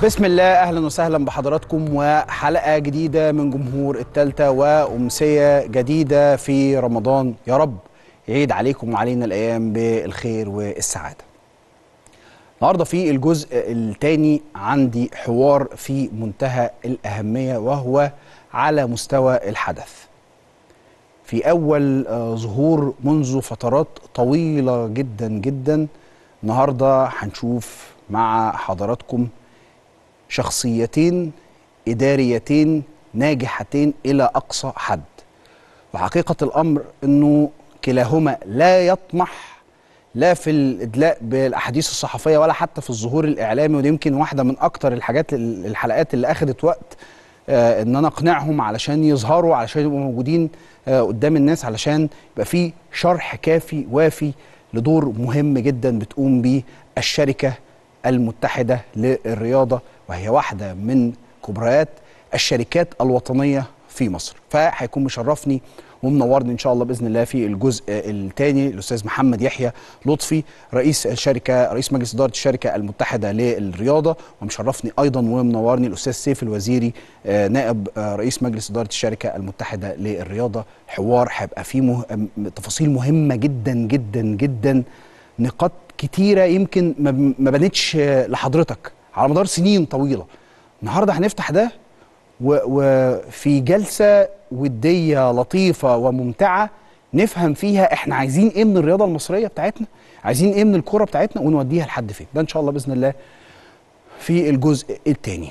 بسم الله اهلا وسهلا بحضراتكم وحلقه جديده من جمهور التالتة وامسيه جديده في رمضان يا رب يعيد عليكم وعلينا الايام بالخير والسعاده. النهارده في الجزء الثاني عندي حوار في منتهى الاهميه وهو على مستوى الحدث. في اول آه، ظهور منذ فترات طويله جدا جدا النهارده هنشوف مع حضراتكم شخصيتين اداريتين ناجحتين الى اقصى حد وحقيقه الامر انه كلاهما لا يطمح لا في الادلاء بالاحاديث الصحفيه ولا حتى في الظهور الاعلامي ودي يمكن واحده من اكتر الحاجات الحلقات اللي اخذت وقت آه ان انا اقنعهم علشان يظهروا علشان يبقوا موجودين آه قدام الناس علشان يبقى في شرح كافي وافي لدور مهم جدا بتقوم بيه الشركه المتحده للرياضه وهي واحده من كبريات الشركات الوطنيه في مصر فهيكون مشرفني ومنورني ان شاء الله باذن الله في الجزء الثاني الاستاذ محمد يحيى لطفي رئيس الشركه رئيس مجلس اداره الشركه المتحده للرياضه ومشرفني ايضا ومنورني الاستاذ سيف الوزيري آه، نائب آه، رئيس مجلس اداره الشركه المتحده للرياضه حوار هيبقى فيه مه... تفاصيل مهمه جدا جدا جدا نقاط كتيره يمكن ما ما بانتش آه، لحضرتك على مدار سنين طويله النهارده هنفتح ده و- وفي جلسه وديه لطيفه وممتعه نفهم فيها احنا عايزين ايه من الرياضه المصريه بتاعتنا عايزين ايه من الكره بتاعتنا ونوديها لحد فين ده ان شاء الله باذن الله في الجزء الثاني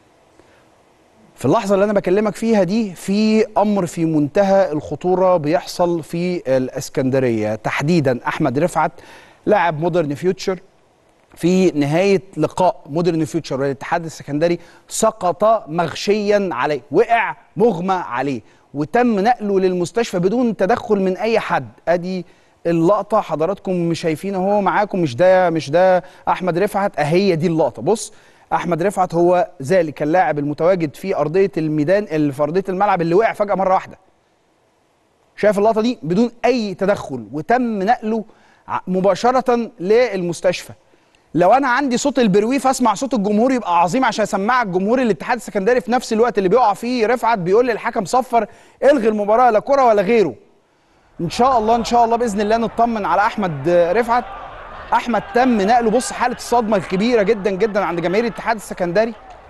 في اللحظة اللي أنا بكلمك فيها دي في أمر في منتهى الخطورة بيحصل في الإسكندرية تحديدا أحمد رفعت لاعب مودرن فيوتشر في نهاية لقاء مودرن فيوتشر والاتحاد السكندري سقط مغشيا عليه وقع مغمى عليه وتم نقله للمستشفى بدون تدخل من أي حد أدي اللقطة حضراتكم مش شايفين اهو معاكم مش ده مش ده أحمد رفعت أهي دي اللقطة بص أحمد رفعت هو ذلك اللاعب المتواجد في أرضية الميدان اللي في أرضية الملعب اللي وقع فجأة مرة واحدة شايف اللقطه دي بدون اي تدخل وتم نقله ع- مباشره للمستشفى لو انا عندي صوت البرويف اسمع صوت الجمهور يبقى عظيم عشان اسمع الجمهور الاتحاد السكندري في نفس الوقت اللي بيقع فيه رفعت بيقول للحكم صفر الغي المباراه لا كره ولا غيره ان شاء الله ان شاء الله باذن الله نطمن على احمد رفعت احمد تم نقله بص حاله الصدمه الكبيره جدا جدا عند جماهير الاتحاد السكندري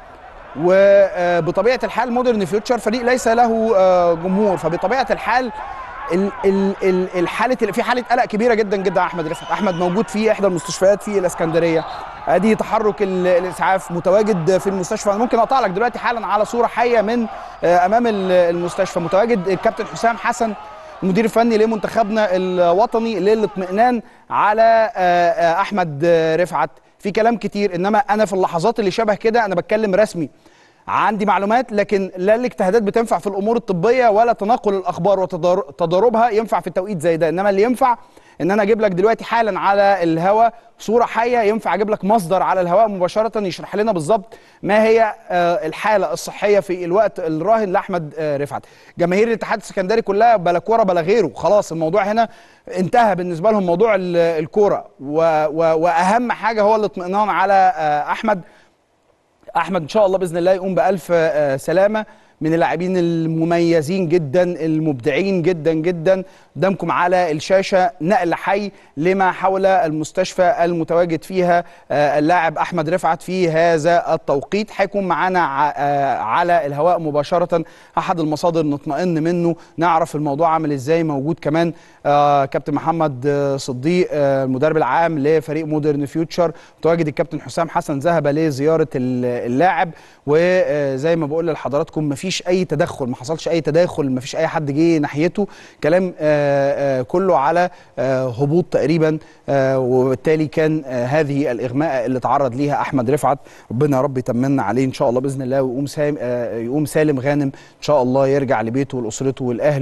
وبطبيعه الحال مودرن فيوتشر فريق ليس له آه، جمهور فبطبيعه الحال ال- ال- ال- الحاله في حاله قلق كبيره جدا جدا على احمد رفعت احمد موجود في احدى المستشفيات في الاسكندريه ادي تحرك ال- الاسعاف متواجد في المستشفى انا ممكن اقطع لك دلوقتي حالا على صوره حيه من آه، امام ال- المستشفى متواجد الكابتن حسام حسن المدير الفني لمنتخبنا الوطني للاطمئنان على آه، آه، احمد آه، رفعت في كلام كتير انما انا في اللحظات اللي شبه كده انا بتكلم رسمي عندي معلومات لكن لا الاجتهادات بتنفع في الامور الطبيه ولا تناقل الاخبار وتضاربها ينفع في التوقيت زي ده انما اللي ينفع ان انا اجيب لك دلوقتي حالا على الهواء صوره حيه ينفع اجيب لك مصدر على الهواء مباشره يشرح لنا بالظبط ما هي آه، الحاله الصحيه في الوقت الراهن لاحمد آه، رفعت جماهير الاتحاد السكندري كلها بلا كوره بلا غيره خلاص الموضوع هنا انتهى بالنسبه لهم موضوع ال- الكوره و- و- واهم حاجه هو الاطمئنان على آه، احمد احمد ان شاء الله باذن الله يقوم بالف آه، سلامه من اللاعبين المميزين جدا المبدعين جدا جدا قدامكم على الشاشه نقل حي لما حول المستشفى المتواجد فيها آه، اللاعب احمد رفعت في هذا التوقيت هيكون معانا ع- آه، على الهواء مباشره احد المصادر نطمئن منه نعرف الموضوع عامل ازاي موجود كمان آه، كابتن محمد آه، صديق آه، المدرب العام لفريق مودرن فيوتشر متواجد الكابتن حسام حسن ذهب لزياره ال- اللاعب وزي ما بقول لحضراتكم مفيش اي تدخل ما حصلش اي تداخل مفيش اي حد جه ناحيته كلام آه، آه، كله على آه، هبوط تقريبا آه، وبالتالي كان آه، هذه الاغماء اللي تعرض ليها احمد رفعت ربنا يا رب يطمنا عليه ان شاء الله باذن الله ويقوم سالم يقوم سالم غانم ان شاء الله يرجع لبيته ولاسرته ولاهله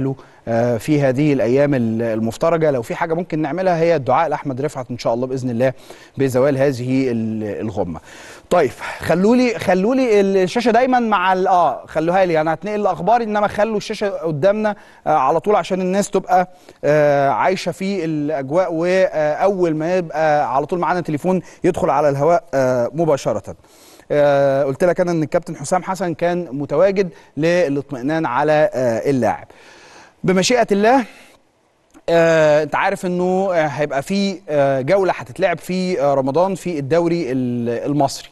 آه، في هذه الايام ال- المفترجه لو في حاجه ممكن نعملها هي الدعاء لاحمد رفعت ان شاء الله باذن الله بزوال هذه ال- الغمه طيب خلوا لي خلوا لي الشاشه دايما مع ال- اه خلوها لي انا هتنقل الاخبار انما خلوا الشاشه قدامنا آه على طول عشان الناس تبقى آه عايشه في الاجواء واول ما يبقى على طول معانا تليفون يدخل على الهواء آه مباشره آه قلت لك انا ان الكابتن حسام حسن كان متواجد للاطمئنان على آه اللاعب بمشيئه الله آه، انت عارف انه آه، هيبقى في آه، جوله هتتلعب في آه، رمضان في الدوري ال- المصري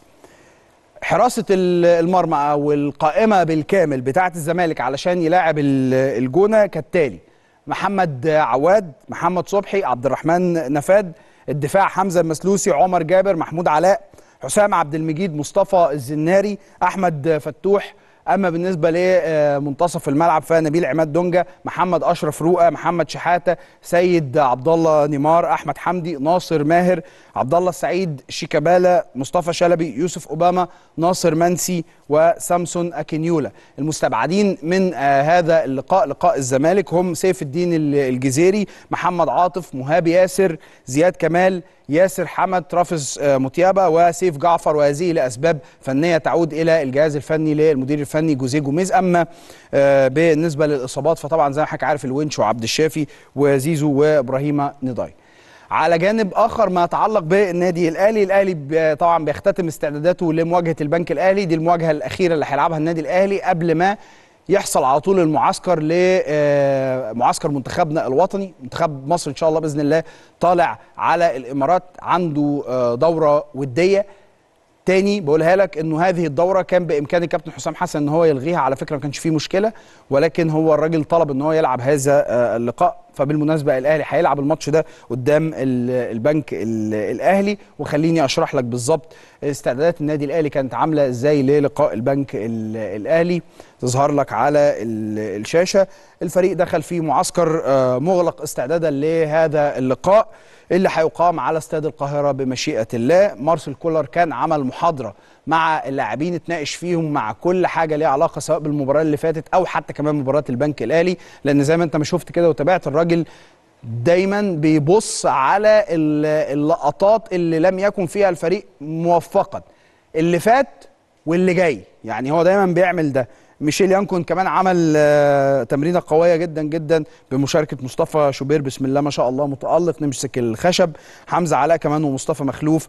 حراسه ال- المرمى او القائمه بالكامل بتاعه الزمالك علشان يلاعب ال- الجونه كالتالي محمد عواد محمد صبحي عبد الرحمن نفاد الدفاع حمزه المسلوسي عمر جابر محمود علاء حسام عبد المجيد مصطفى الزناري احمد فتوح اما بالنسبه لمنتصف الملعب فنبيل عماد دونجا محمد اشرف رؤى محمد شحاته سيد عبد الله نيمار احمد حمدي ناصر ماهر عبد الله السعيد شيكابالا مصطفى شلبي يوسف اوباما ناصر منسي وسامسون اكينيولا المستبعدين من آه هذا اللقاء لقاء الزمالك هم سيف الدين ال- الجزيري محمد عاطف مهاب ياسر زياد كمال ياسر حمد رافز آه، متيابة وسيف جعفر وهذه لأسباب فنية تعود إلى الجهاز الفني للمدير الفني جوزيه جوميز أما آه، بالنسبة للإصابات فطبعا زي ما حضرتك عارف الونش وعبد الشافي وزيزو وإبراهيم نضاي على جانب اخر ما يتعلق بالنادي الاهلي الاهلي ب- طبعا بيختتم استعداداته لمواجهه البنك الاهلي دي المواجهه الاخيره اللي هيلعبها النادي الاهلي قبل ما يحصل على طول المعسكر لمعسكر منتخبنا الوطني منتخب مصر ان شاء الله باذن الله طالع على الامارات عنده آه، دوره وديه تاني بقولها لك انه هذه الدوره كان بامكان الكابتن حسام حسن ان هو يلغيها على فكره ما كانش فيه مشكله ولكن هو الراجل طلب ان هو يلعب هذا آه، اللقاء فبالمناسبه الاهلي هيلعب الماتش ده قدام ال- البنك ال- الاهلي وخليني اشرح لك بالظبط استعدادات النادي الاهلي كانت عامله ازاي للقاء البنك ال- الاهلي تظهر لك على ال- الشاشه الفريق دخل في معسكر آه، مغلق استعدادا لهذا اللقاء اللي هيقام على استاد القاهره بمشيئه الله مارسيل كولر كان عمل محاضره مع اللاعبين اتناقش فيهم مع كل حاجه ليها علاقه سواء بالمباراه اللي فاتت او حتى كمان مباراه البنك الاهلي لان زي ما انت ما شفت كده وتابعت الراجل دايما بيبص على ال- اللقطات اللي لم يكن فيها الفريق موفقا اللي فات واللي جاي يعني هو دايما بيعمل ده ميشيل يانكون كمان عمل آه، تمرينه قويه جدا جدا بمشاركه مصطفى شوبير بسم الله ما شاء الله متالق نمسك الخشب حمزه علاء كمان ومصطفى مخلوف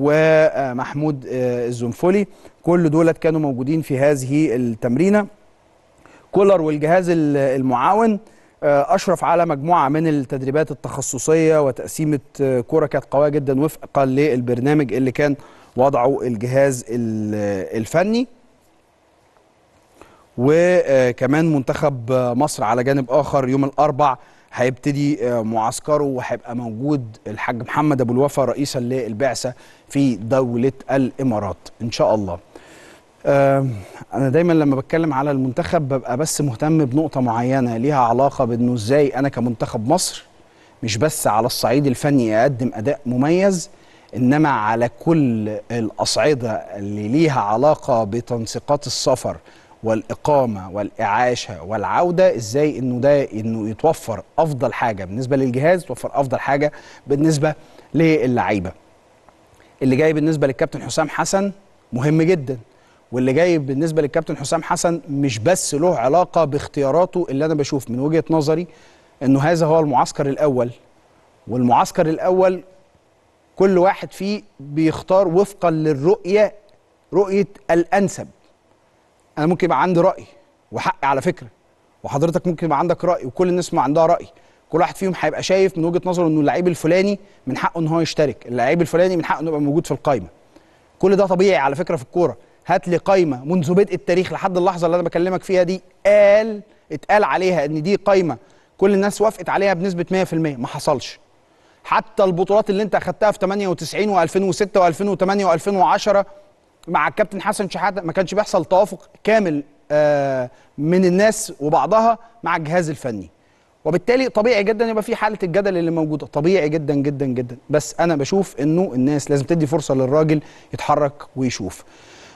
ومحمود آه، الزنفولي كل دولت كانوا موجودين في هذه التمرينه كولر والجهاز ال- المعاون آه، اشرف على مجموعه من التدريبات التخصصيه وتقسيمه آه، كوره كانت قويه جدا وفقا للبرنامج اللي كان وضعه الجهاز ال- الفني وكمان منتخب مصر على جانب اخر يوم الاربع هيبتدي آه، معسكره وهيبقى موجود الحاج محمد ابو الوفا رئيسا للبعثه في دوله الامارات ان شاء الله آه، انا دايما لما بتكلم على المنتخب ببقى بس مهتم بنقطه معينه ليها علاقه بانه ازاي انا كمنتخب مصر مش بس على الصعيد الفني اقدم اداء مميز انما على كل الاصعده اللي ليها علاقه بتنسيقات السفر والاقامه والاعاشه والعوده ازاي انه ده انه يتوفر افضل حاجه بالنسبه للجهاز يتوفر افضل حاجه بالنسبه للعيبه اللي جاي بالنسبه للكابتن حسام حسن مهم جدا واللي جاي بالنسبه للكابتن حسام حسن مش بس له علاقه باختياراته اللي انا بشوف من وجهه نظري انه هذا هو المعسكر الاول والمعسكر الاول كل واحد فيه بيختار وفقا للرؤيه رؤيه الانسب انا ممكن يبقى عندي راي وحقي على فكره وحضرتك ممكن يبقى عندك راي وكل الناس ما عندها راي كل واحد فيهم هيبقى شايف من وجهه نظره انه اللعيب الفلاني من حقه ان هو يشترك اللعيب الفلاني من حقه انه يبقى موجود في القايمه كل ده طبيعي على فكره في الكوره هات لي قايمه منذ بدء التاريخ لحد اللحظه اللي انا بكلمك فيها دي قال اتقال عليها ان دي قايمه كل الناس وافقت عليها بنسبه 100% ما حصلش حتى البطولات اللي انت اخدتها في 98 و2006 و2008 و2010 مع الكابتن حسن شحاته ما كانش بيحصل توافق كامل آه، من الناس وبعضها مع الجهاز الفني وبالتالي طبيعي جدا يبقى في حاله الجدل اللي موجوده طبيعي جدا جدا جدا بس انا بشوف انه الناس لازم تدي فرصه للراجل يتحرك ويشوف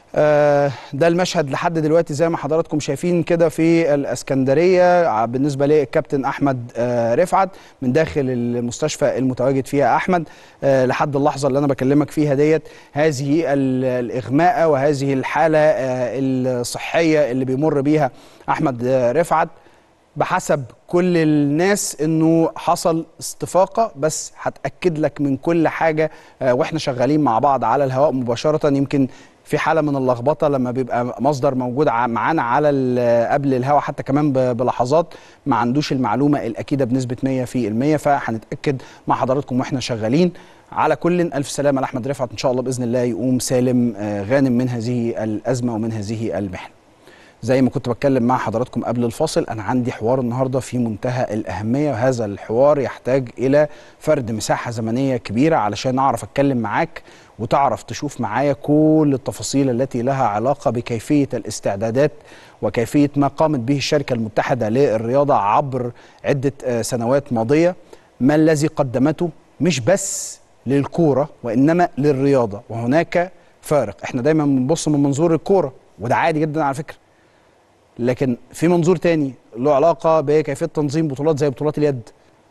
آه، ده المشهد لحد دلوقتي زي ما حضراتكم شايفين كده في الاسكندريه ع- بالنسبه للكابتن احمد آه، رفعت من داخل المستشفى المتواجد فيها احمد آه، لحد اللحظه اللي انا بكلمك فيها ديت هذه ال- الاغماءه وهذه الحاله آه، الصحيه اللي بيمر بيها احمد آه، رفعت بحسب كل الناس انه حصل استفاقه بس هتاكد لك من كل حاجه آه، واحنا شغالين مع بعض على الهواء مباشره يمكن في حاله من اللخبطه لما بيبقى مصدر موجود ع- معانا على ال- قبل الهواء حتى كمان ب- بلحظات ما عندوش المعلومه الاكيده بنسبه 100% فهنتاكد مع حضراتكم واحنا شغالين على كل الف سلامه لاحمد رفعت ان شاء الله باذن الله يقوم سالم آه، غانم من هذه الازمه ومن هذه المحنه زي ما كنت بتكلم مع حضراتكم قبل الفاصل انا عندي حوار النهارده في منتهى الاهميه وهذا الحوار يحتاج الى فرد مساحه زمنيه كبيره علشان اعرف اتكلم معاك وتعرف تشوف معايا كل التفاصيل التي لها علاقه بكيفيه الاستعدادات وكيفيه ما قامت به الشركه المتحده للرياضه عبر عده آه، سنوات ماضيه ما الذي قدمته مش بس للكوره وانما للرياضه وهناك فارق احنا دايما بنبص من منظور الكوره وده عادي جدا على فكره لكن في منظور تاني له علاقه بكيفيه تنظيم بطولات زي بطولات اليد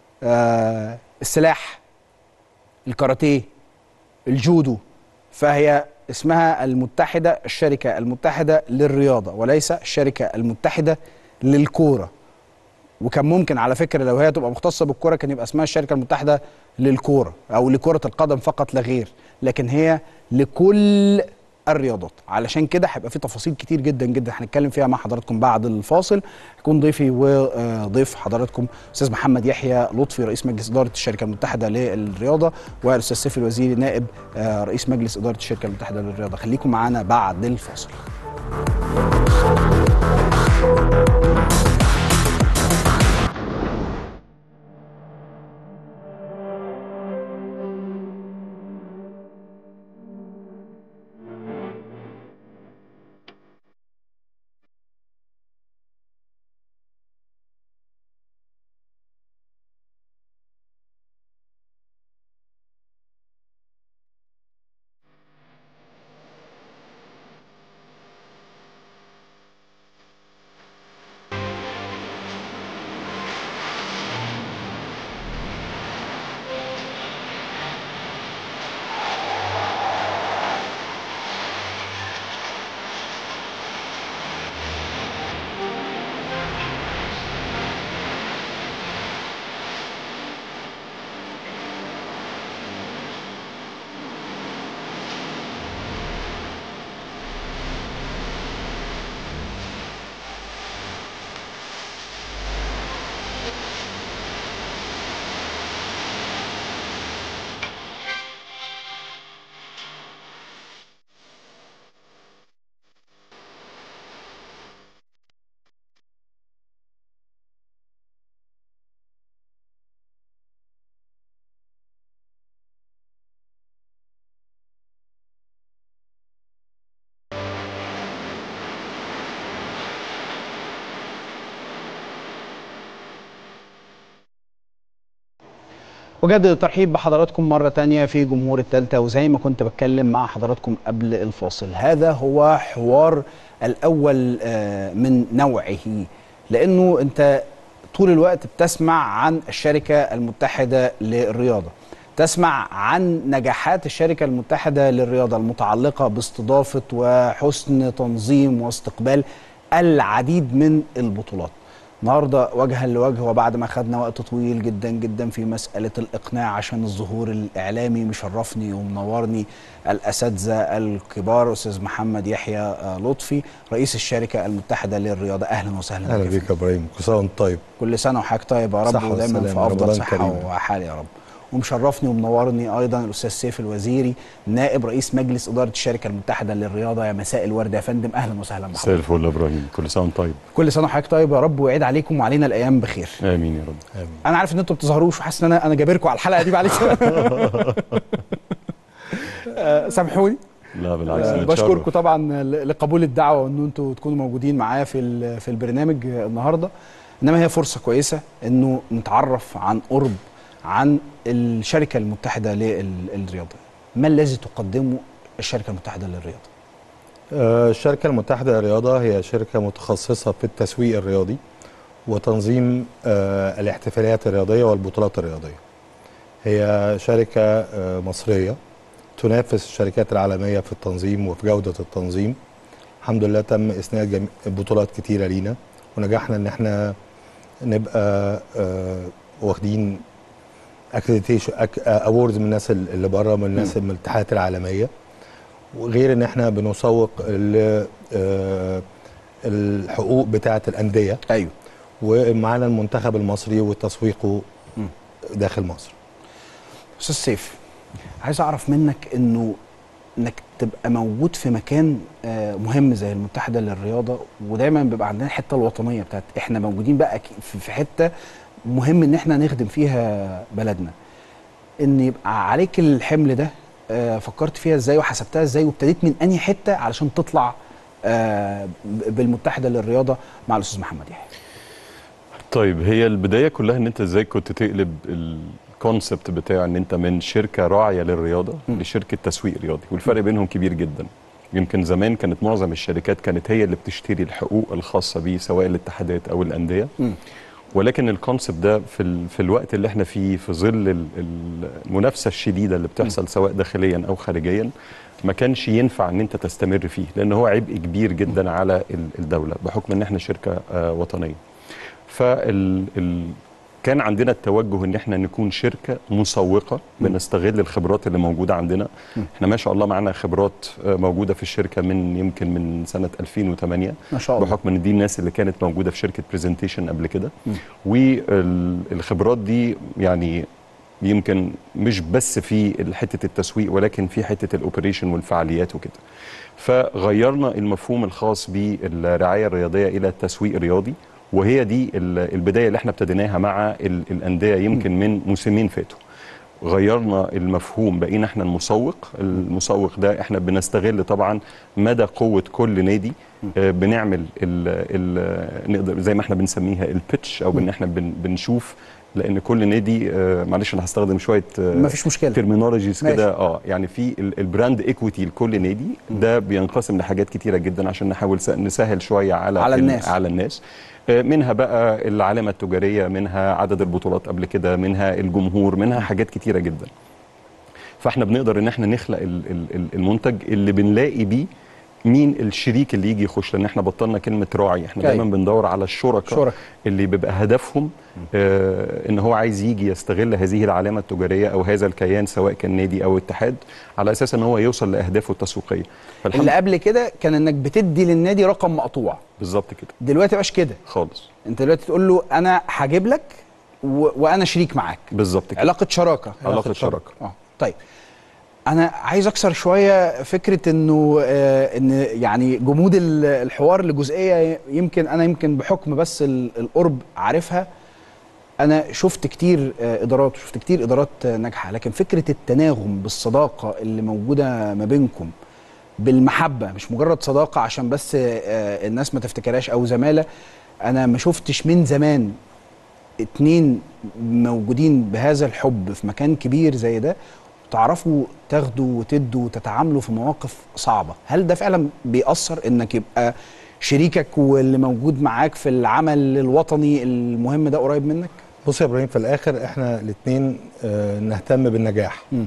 آه السلاح الكاراتيه الجودو فهي اسمها المتحده الشركه المتحده للرياضه وليس الشركه المتحده للكوره وكان ممكن على فكره لو هي تبقى مختصه بالكوره كان يبقى اسمها الشركه المتحده للكوره او لكره القدم فقط لا غير لكن هي لكل الرياضات علشان كده هيبقى في تفاصيل كتير جدا جدا هنتكلم فيها مع حضراتكم بعد الفاصل هيكون ضيفي وضيف حضراتكم استاذ محمد يحيى لطفي رئيس مجلس اداره الشركه المتحده للرياضه والاستاذ سيف الوزيري نائب آه، رئيس مجلس اداره الشركه المتحده للرياضه خليكم معانا بعد الفاصل وجدد الترحيب بحضراتكم مرة تانية في جمهور التالتة وزي ما كنت بتكلم مع حضراتكم قبل الفاصل هذا هو حوار الأول آه، من نوعه لأنه أنت طول الوقت بتسمع عن الشركة المتحدة للرياضة تسمع عن نجاحات الشركة المتحدة للرياضة المتعلقة باستضافة وحسن تنظيم واستقبال العديد من البطولات النهارده وجها لوجه وبعد ما خدنا وقت طويل جدا جدا في مساله الاقناع عشان الظهور الاعلامي مشرفني ومنورني الاساتذه الكبار استاذ محمد يحيى آه، لطفي رئيس الشركه المتحده للرياضه اهلا وسهلا اهلا بك. بيك يا ابراهيم كل سنه وانت طيب كل سنه وحضرتك طيب يا رب صحة ودايما في والسلامة، افضل رمضان صحه كريم. وحال يا رب ومشرفني ومنورني ايضا الاستاذ سيف الوزيري نائب رئيس مجلس اداره الشركه المتحده للرياضه يا مساء الورد يا فندم اهلا وسهلا مساء بحضرتك الفل يا ابراهيم كل سنه وانت طيب كل سنه وحضرتك طيب يا رب ويعيد عليكم وعلينا الايام بخير امين يا رب آمين. انا عارف ان انتوا ما بتظهروش وحاسس ان انا انا جابركم على الحلقه دي معلش آه، سامحوني لا بالعكس آه، نتشرف. بشكركم طبعا ل- لقبول الدعوه وان انتوا تكونوا موجودين معايا في ال- في البرنامج آه، النهارده انما هي فرصه كويسه انه نتعرف عن قرب عن الشركه المتحده للرياضه ما الذي تقدمه الشركه المتحده للرياضه آه، الشركة المتحدة للرياضة هي شركة متخصصة في التسويق الرياضي وتنظيم آه، الاحتفاليات الرياضية والبطولات الرياضية هي شركة آه، مصرية تنافس الشركات العالمية في التنظيم وفي جودة التنظيم الحمد لله تم إسناد جميع بطولات كتيرة لينا ونجحنا إن احنا نبقى آه، واخدين اكريديتيشن اووردز من الناس اللي بره من الناس من الاتحادات العالميه وغير ان احنا بنسوق ل- آه، الحقوق بتاعه الانديه ايوه ومعانا المنتخب المصري وتسويقه مم. داخل مصر استاذ سيف عايز اعرف منك انه انك تبقى موجود في مكان آه، مهم زي المتحده للرياضه ودايما بيبقى عندنا الحته الوطنيه بتاعت احنا موجودين بقى ك- في في حته مهم ان احنا نخدم فيها بلدنا ان يبقى عليك الحمل ده آه، فكرت فيها ازاي وحسبتها ازاي وابتديت من انهي حته علشان تطلع آه، ب- بالمتحده للرياضه مع الاستاذ محمد يحيى طيب هي البدايه كلها ان انت ازاي كنت تقلب الكونسبت بتاع ان انت من شركه راعيه للرياضه م. لشركه تسويق رياضي والفرق بينهم كبير جدا يمكن زمان كانت معظم الشركات كانت هي اللي بتشتري الحقوق الخاصه بيه سواء الاتحادات او الانديه مم. ولكن الكونسبت ده في ال... في الوقت اللي احنا فيه في ظل ال- ال- المنافسه الشديده اللي بتحصل سواء داخليا او خارجيا ما كانش ينفع ان انت تستمر فيه لان هو عبء كبير جدا على ال- الدوله بحكم ان احنا شركه آه، وطنيه فال ال... كان عندنا التوجه ان احنا نكون شركه مسوقه بنستغل الخبرات اللي موجوده عندنا احنا ما شاء الله معانا خبرات آه، موجوده في الشركه من يمكن من سنه 2008 ما شاء الله بحكم ان دي الناس اللي كانت موجوده في شركه برزنتيشن قبل كده مم. والخبرات دي يعني يمكن مش بس في حته التسويق ولكن في حته الاوبريشن والفعاليات وكده فغيرنا المفهوم الخاص بالرعايه الرياضيه الى التسويق الرياضي وهي دي ال- البدايه اللي احنا ابتديناها مع ال- الانديه يمكن من موسمين فاتوا غيرنا المفهوم بقينا احنا المسوق المسوق ده احنا بنستغل طبعا مدى قوه كل نادي آه، بنعمل ال ال نقدر زي ما احنا بنسميها البيتش او ان احنا بن بنشوف لان كل نادي آه، معلش انا هستخدم شويه آه، مفيش مشكله ترمينولوجيز ماشي. كده اه يعني في ال- البراند ايكويتي لكل نادي ده بينقسم لحاجات كتيره جدا عشان نحاول س- نسهل شويه على على ال- الناس. على الناس آه، منها بقى العلامه التجاريه منها عدد البطولات قبل كده منها الجمهور منها حاجات كتيره جدا فاحنا بنقدر ان احنا نخلق ال- ال- ال- المنتج اللي بنلاقي بيه مين الشريك اللي يجي يخش لان احنا بطلنا كلمه راعي احنا أيوة. دايما بندور على الشركاء شركاء. اللي بيبقى هدفهم آه ان هو عايز يجي يستغل هذه العلامه التجاريه او هذا الكيان سواء كان نادي او اتحاد على اساس ان هو يوصل لاهدافه التسويقيه فالحمد اللي قبل كده كان انك بتدي للنادي رقم مقطوع بالظبط كده دلوقتي مبقاش كده خالص انت دلوقتي تقول له انا هجيب لك و... وانا شريك معاك بالظبط كده علاقه شراكه علاقه شراكه اه طيب انا عايز اكسر شويه فكره انه آه ان يعني جمود ال- الحوار لجزئيه يمكن انا يمكن بحكم بس ال- القرب عارفها انا شفت كتير آه ادارات وشفت كتير ادارات آه ناجحه لكن فكره التناغم بالصداقه اللي موجوده ما بينكم بالمحبه مش مجرد صداقه عشان بس آه الناس ما تفتكرهاش او زماله انا ما شفتش من زمان اتنين موجودين بهذا الحب في مكان كبير زي ده تعرفوا تاخدوا وتدوا وتتعاملوا في مواقف صعبة هل ده فعلا بيأثر انك يبقى شريكك واللي موجود معاك في العمل الوطني المهم ده قريب منك بص يا ابراهيم في الاخر احنا الاثنين نهتم بالنجاح مم.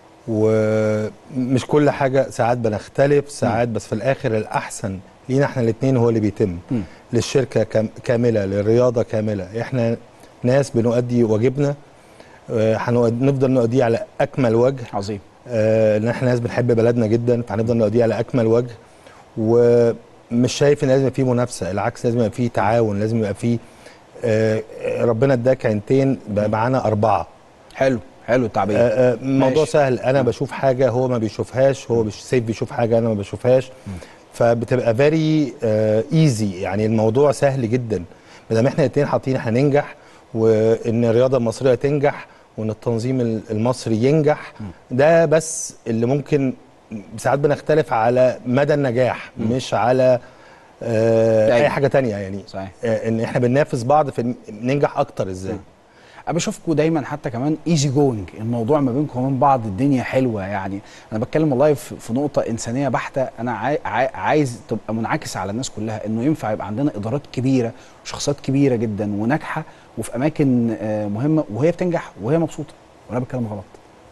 ومش كل حاجه ساعات بنختلف ساعات بس في الاخر الاحسن لينا احنا الاثنين هو اللي بيتم مم. للشركه كام- كامله للرياضه كامله احنا ناس بنؤدي واجبنا آه، هنؤد- نفضل نؤديه على اكمل وجه عظيم آه، ان احنا ناس بنحب بلدنا جدا فهنفضل نؤديه على اكمل وجه ومش شايف ان لازم يبقى فيه منافسه العكس لازم يبقى فيه تعاون لازم يبقى فيه آه، ربنا اداك عينتين بقى معانا اربعه حلو حلو التعبير آه، آه، موضوع ماشي. سهل انا بشوف حاجه هو ما بيشوفهاش هو بش سيف بيشوف حاجه انا ما بشوفهاش فبتبقى فيري ايزي يعني الموضوع سهل جدا ما دام احنا الاثنين حاطين هننجح وان الرياضه المصريه تنجح وان التنظيم ال- المصري ينجح ده بس اللي ممكن ساعات بنختلف على مدى النجاح مش على آه أيوة. اي حاجه تانية يعني صحيح آه ان احنا بننافس بعض في إن ننجح اكتر ازاي انا بشوفكم دايما حتى كمان ايزي جوينج الموضوع ما بينكم وبين بعض الدنيا حلوه يعني انا بتكلم والله في في نقطه انسانيه بحته انا عاي عاي عايز تبقى منعكسه على الناس كلها انه ينفع يبقى عندنا ادارات كبيره وشخصيات كبيره جدا وناجحه وفي اماكن آه، مهمه وهي بتنجح وهي مبسوطه وانا بتكلم غلط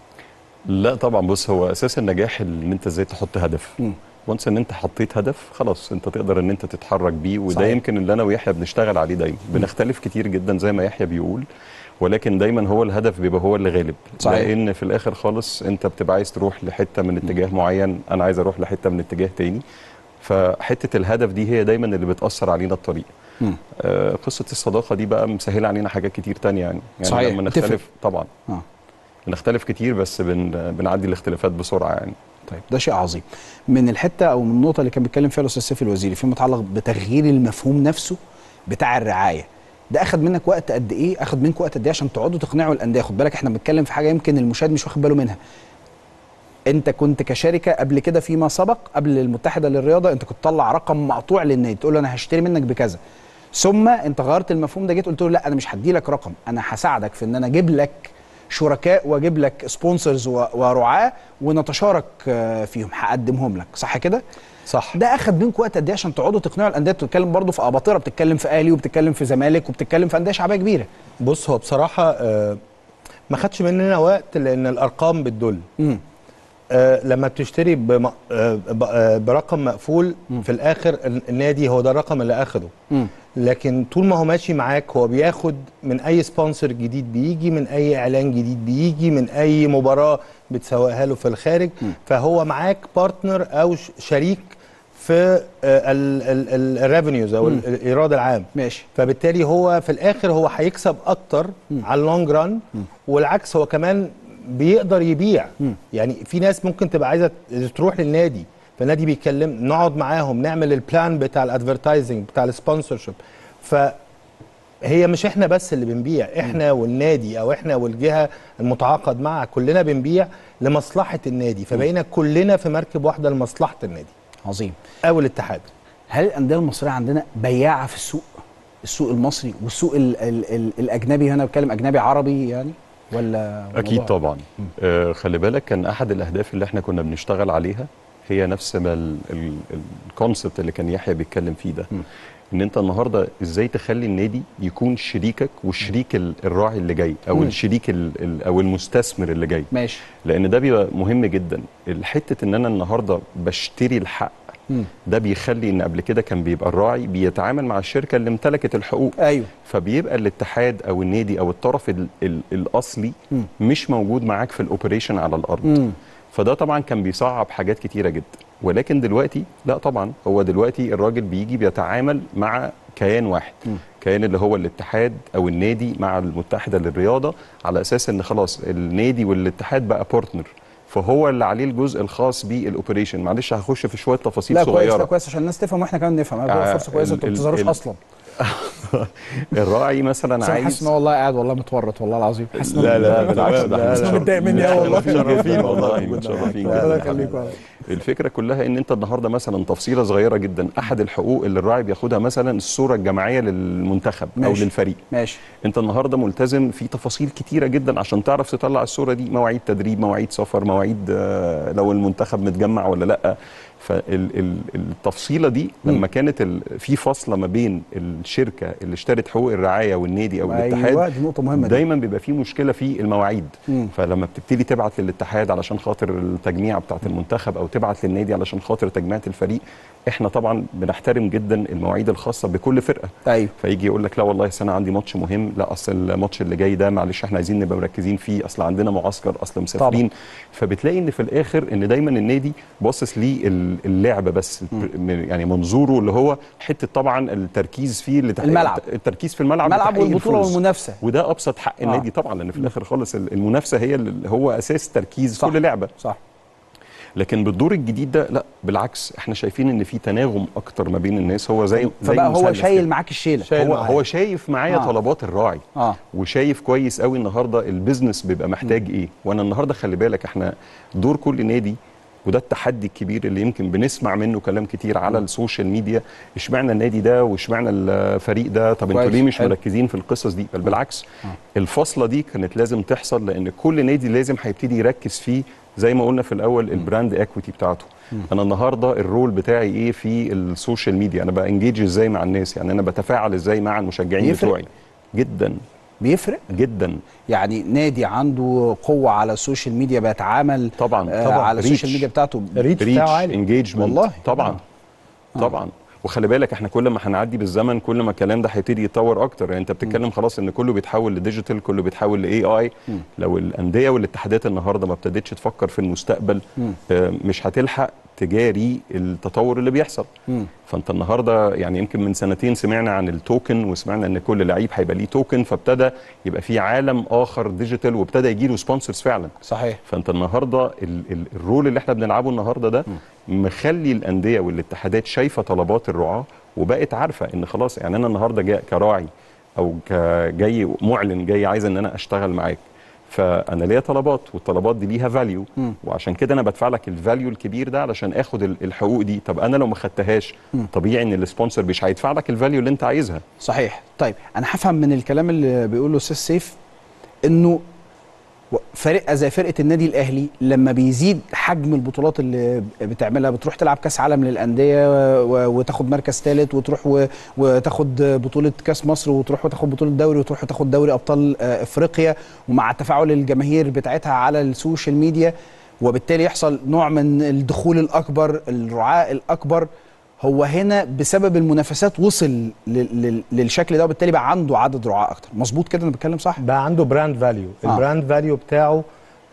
لا طبعا بص هو اساس النجاح ان انت ازاي تحط هدف مم. وانس ان انت حطيت هدف خلاص انت تقدر ان انت تتحرك بيه وده صحيح. يمكن اللي انا ويحيى بنشتغل عليه دايما بنختلف كتير جدا زي ما يحيى بيقول ولكن دايما هو الهدف بيبقى هو اللي غالب صحيح. لان في الاخر خالص انت بتبقى عايز تروح لحته من اتجاه معين انا عايز اروح لحته من اتجاه تاني فحته الهدف دي هي دايما اللي بتاثر علينا الطريق مم. آه، قصه الصداقه دي بقى مسهله علينا حاجات كتير تانية يعني يعني صحيح. لما تفرق. نختلف طبعا اه بنختلف كتير بس بن بنعدي الاختلافات بسرعه يعني طيب ده شيء عظيم من الحته او من النقطه اللي كان بيتكلم فيها الاستاذ سيف الوزيري فيما يتعلق بتغيير المفهوم نفسه بتاع الرعايه ده اخد منك وقت قد ايه اخد منك وقت قد ايه عشان تقعدوا تقنعوا الانديه خد بالك احنا بنتكلم في حاجه يمكن المشاهد مش واخد باله منها انت كنت كشركه قبل كده فيما سبق قبل المتحده للرياضه انت كنت تطلع رقم مقطوع للنادي تقول له انا هشتري منك بكذا ثم انت غيرت المفهوم ده جيت قلت له لا انا مش هدي لك رقم انا هساعدك في ان انا اجيب لك شركاء واجيب لك سبونسرز ورعاه ونتشارك آه، فيهم هقدمهم لك صح كده صح ده اخد منكم وقت قد ايه عشان تقعدوا تقنعوا الانديه بتتكلم برضه في اباطره بتتكلم في اهلي وبتتكلم في زمالك وبتتكلم في انديه شعبيه كبيره بص هو بصراحه آه، ما خدش مننا وقت لان الارقام بتدل امم آه، لما بتشتري بم- آه، ب- آه، برقم مقفول في الاخر ال- النادي هو ده الرقم اللي اخده امم لكن طول ما هو ماشي معاك هو بياخد من اي سبونسر جديد بيجي من اي اعلان جديد بيجي من اي مباراه بتسوقها له في الخارج فهو معاك بارتنر او ش- شريك في الريفينيوز او مم. ال- الايراد العام ماشي فبالتالي هو في الاخر هو هيكسب اكتر على اللونج ران والعكس هو كمان بيقدر يبيع مم. يعني في ناس ممكن تبقى عايزه تروح للنادي فالنادي بيتكلم نقعد معاهم نعمل البلان بتاع الادفرتايزنج بتاع السبونسرشيب فهي مش احنا بس اللي بنبيع احنا والنادي او احنا والجهه المتعاقد معها كلنا بنبيع لمصلحه النادي فبقينا كلنا في مركب واحده لمصلحه النادي عظيم او الاتحاد هل الانديه المصريه عندنا بياعه في السوق السوق المصري والسوق ال ال ال الاجنبي هنا بتكلم اجنبي عربي يعني ولا اكيد موضوع- طبعا آه خلي بالك كان احد الاهداف اللي احنا كنا بنشتغل عليها هي نفس ما الكونسبت اللي كان يحيى بيتكلم فيه ده م. ان انت النهارده ازاي تخلي النادي يكون شريكك والشريك ال- الراعي اللي جاي او م. الشريك ال- ال- او المستثمر اللي جاي ماشي لان ده بيبقى مهم جدا الحته ان انا النهارده بشتري الحق مم. ده بيخلي ان قبل كده كان بيبقى الراعي بيتعامل مع الشركه اللي امتلكت الحقوق ايوه فبيبقى الاتحاد او النادي او الطرف ال ال الاصلي مم. مش موجود معاك في الاوبريشن على الارض مم. فده طبعا كان بيصعب حاجات كتيره جدا ولكن دلوقتي لا طبعا هو دلوقتي الراجل بيجي بيتعامل مع كيان واحد مم. كيان اللي هو الاتحاد او النادي مع المتحده للرياضه على اساس ان خلاص النادي والاتحاد بقى بارتنر فهو اللي عليه الجزء الخاص بالاوبريشن معلش هخش في شويه تفاصيل لا كويس صغيره ده كويس عشان الناس تفهم واحنا كمان نفهم آه، آه فرصه كويسه ال- انتوا ما ال- بتظهروش ال- اصلا الراعي مثلا بس انا حاسس عايز ان هو والله قاعد والله متورط والله العظيم حاسس إن لا، أنا- لا، بالعكس لا، ده لا، احنا لا، متضايق مني لا، أوي والله. متشرفين والله متشرفين الله جدا يخليك والله. الفكره كلها ان انت النهارده مثلا تفصيله صغيره جدا احد الحقوق اللي الراعي بياخدها مثلا الصوره الجماعيه للمنتخب او ماشي. للفريق ماشي انت النهارده ملتزم في تفاصيل كتيره جدا عشان تعرف تطلع الصوره دي مواعيد تدريب مواعيد سفر مواعيد آه، لو المنتخب متجمع ولا لا فالتفصيله دي لما كانت ال- في فاصله ما بين الشركه اللي اشترت حقوق الرعايه والنادي او الاتحاد ايوه دي نقطه مهمه دي. دايما بيبقى في مشكله في المواعيد مم. فلما بتبتدي تبعت للاتحاد علشان خاطر التجميع بتاعت المنتخب او تبعت للنادي علشان خاطر تجميعة الفريق احنا طبعا بنحترم جدا المواعيد الخاصه بكل فرقه ايوه فيجي يقول لك لا والله أصل انا عندي ماتش مهم لا اصل الماتش اللي جاي ده معلش احنا عايزين نبقى مركزين فيه اصل عندنا معسكر اصل مسافرين فبتلاقي ان في الاخر ان دايما النادي باصص للعبه بس من- يعني منظوره اللي هو حته طبعا التركيز فيه لتحقيق الملعب. التركيز في الملعب الملعب لتحقيق والبطوله الفوز. والمنافسه وده ابسط حق آه. النادي طبعا لان في الاخر خالص المنافسه هي اللي هو اساس تركيز صح. كل لعبه صح لكن بالدور الجديد ده لا بالعكس احنا شايفين ان في تناغم اكتر ما بين الناس هو زي زي فبقى هو مثلث شايل كده. معاك الشيله شايل هو معايا. هو شايف معايا آه. طلبات الراعي اه وشايف كويس قوي النهارده البيزنس بيبقى محتاج ايه وانا النهارده خلي بالك احنا دور كل نادي وده التحدي الكبير اللي يمكن بنسمع منه كلام كتير على السوشيال ميديا اشمعنى النادي ده واشمعنى الفريق ده طب انتوا كويس، ليه مش حلو. مركزين في القصص دي بل بالعكس الفصله دي كانت لازم تحصل لان كل نادي لازم هيبتدي يركز فيه زي ما قلنا في الاول البراند اكويتي بتاعته انا النهارده الرول بتاعي ايه في السوشيال ميديا انا بانجيج ازاي مع الناس يعني انا بتفاعل ازاي مع المشجعين يفرق؟ بتوعي جدا بيفرق جدا يعني نادي عنده قوه على السوشيال ميديا بيتعامل طبعا آه طبعا على السوشيال reach. ميديا بتاعته الريتش ريتش بتاعه عالي انجيجمنت والله؟ طبعا طبعا وخلي بالك احنا كل ما هنعدي بالزمن كل ما الكلام ده هيبتدي يتطور اكتر يعني انت بتتكلم خلاص ان كله بيتحول لديجيتال كله بيتحول لاي اي لو الانديه والاتحادات النهارده ما ابتدتش تفكر في المستقبل آه، مش هتلحق تجاري التطور اللي بيحصل مم. فانت النهارده يعني يمكن من سنتين سمعنا عن التوكن وسمعنا ان كل لعيب هيبقى ليه توكن فابتدى يبقى في عالم اخر ديجيتال وابتدى يجي له سبونسرز فعلا صحيح فانت النهارده ال ال الرول اللي احنا بنلعبه النهارده ده مخلي الانديه والاتحادات شايفه طلبات الرعاه وبقت عارفه ان خلاص يعني انا النهارده جاي كراعي او جاي معلن جاي عايز ان انا اشتغل معاك فانا ليا طلبات والطلبات دي ليها فاليو وعشان كده انا بدفع لك الفاليو الكبير ده علشان اخد ال- الحقوق دي طب انا لو ما خدتهاش طبيعي ان السبونسر مش هيدفع لك الفاليو اللي انت عايزها صحيح طيب انا هفهم من الكلام اللي بيقوله استاذ سيف انه و- فرقه زي فرقه النادي الاهلي لما بيزيد حجم البطولات اللي بتعملها بتروح تلعب كاس عالم للانديه و- وتاخد مركز ثالث وتروح و- وتاخد بطوله كاس مصر وتروح وتاخد بطوله دوري وتروح وتاخد دوري ابطال آه، افريقيا ومع تفاعل الجماهير بتاعتها على السوشيال ميديا وبالتالي يحصل نوع من الدخول الاكبر الرعاء الاكبر هو هنا بسبب المنافسات وصل لل- لل- للشكل ده وبالتالي بقى عنده عدد رعاة اكتر مظبوط كده انا بتكلم صح بقى عنده براند فاليو آه. البراند فاليو بتاعه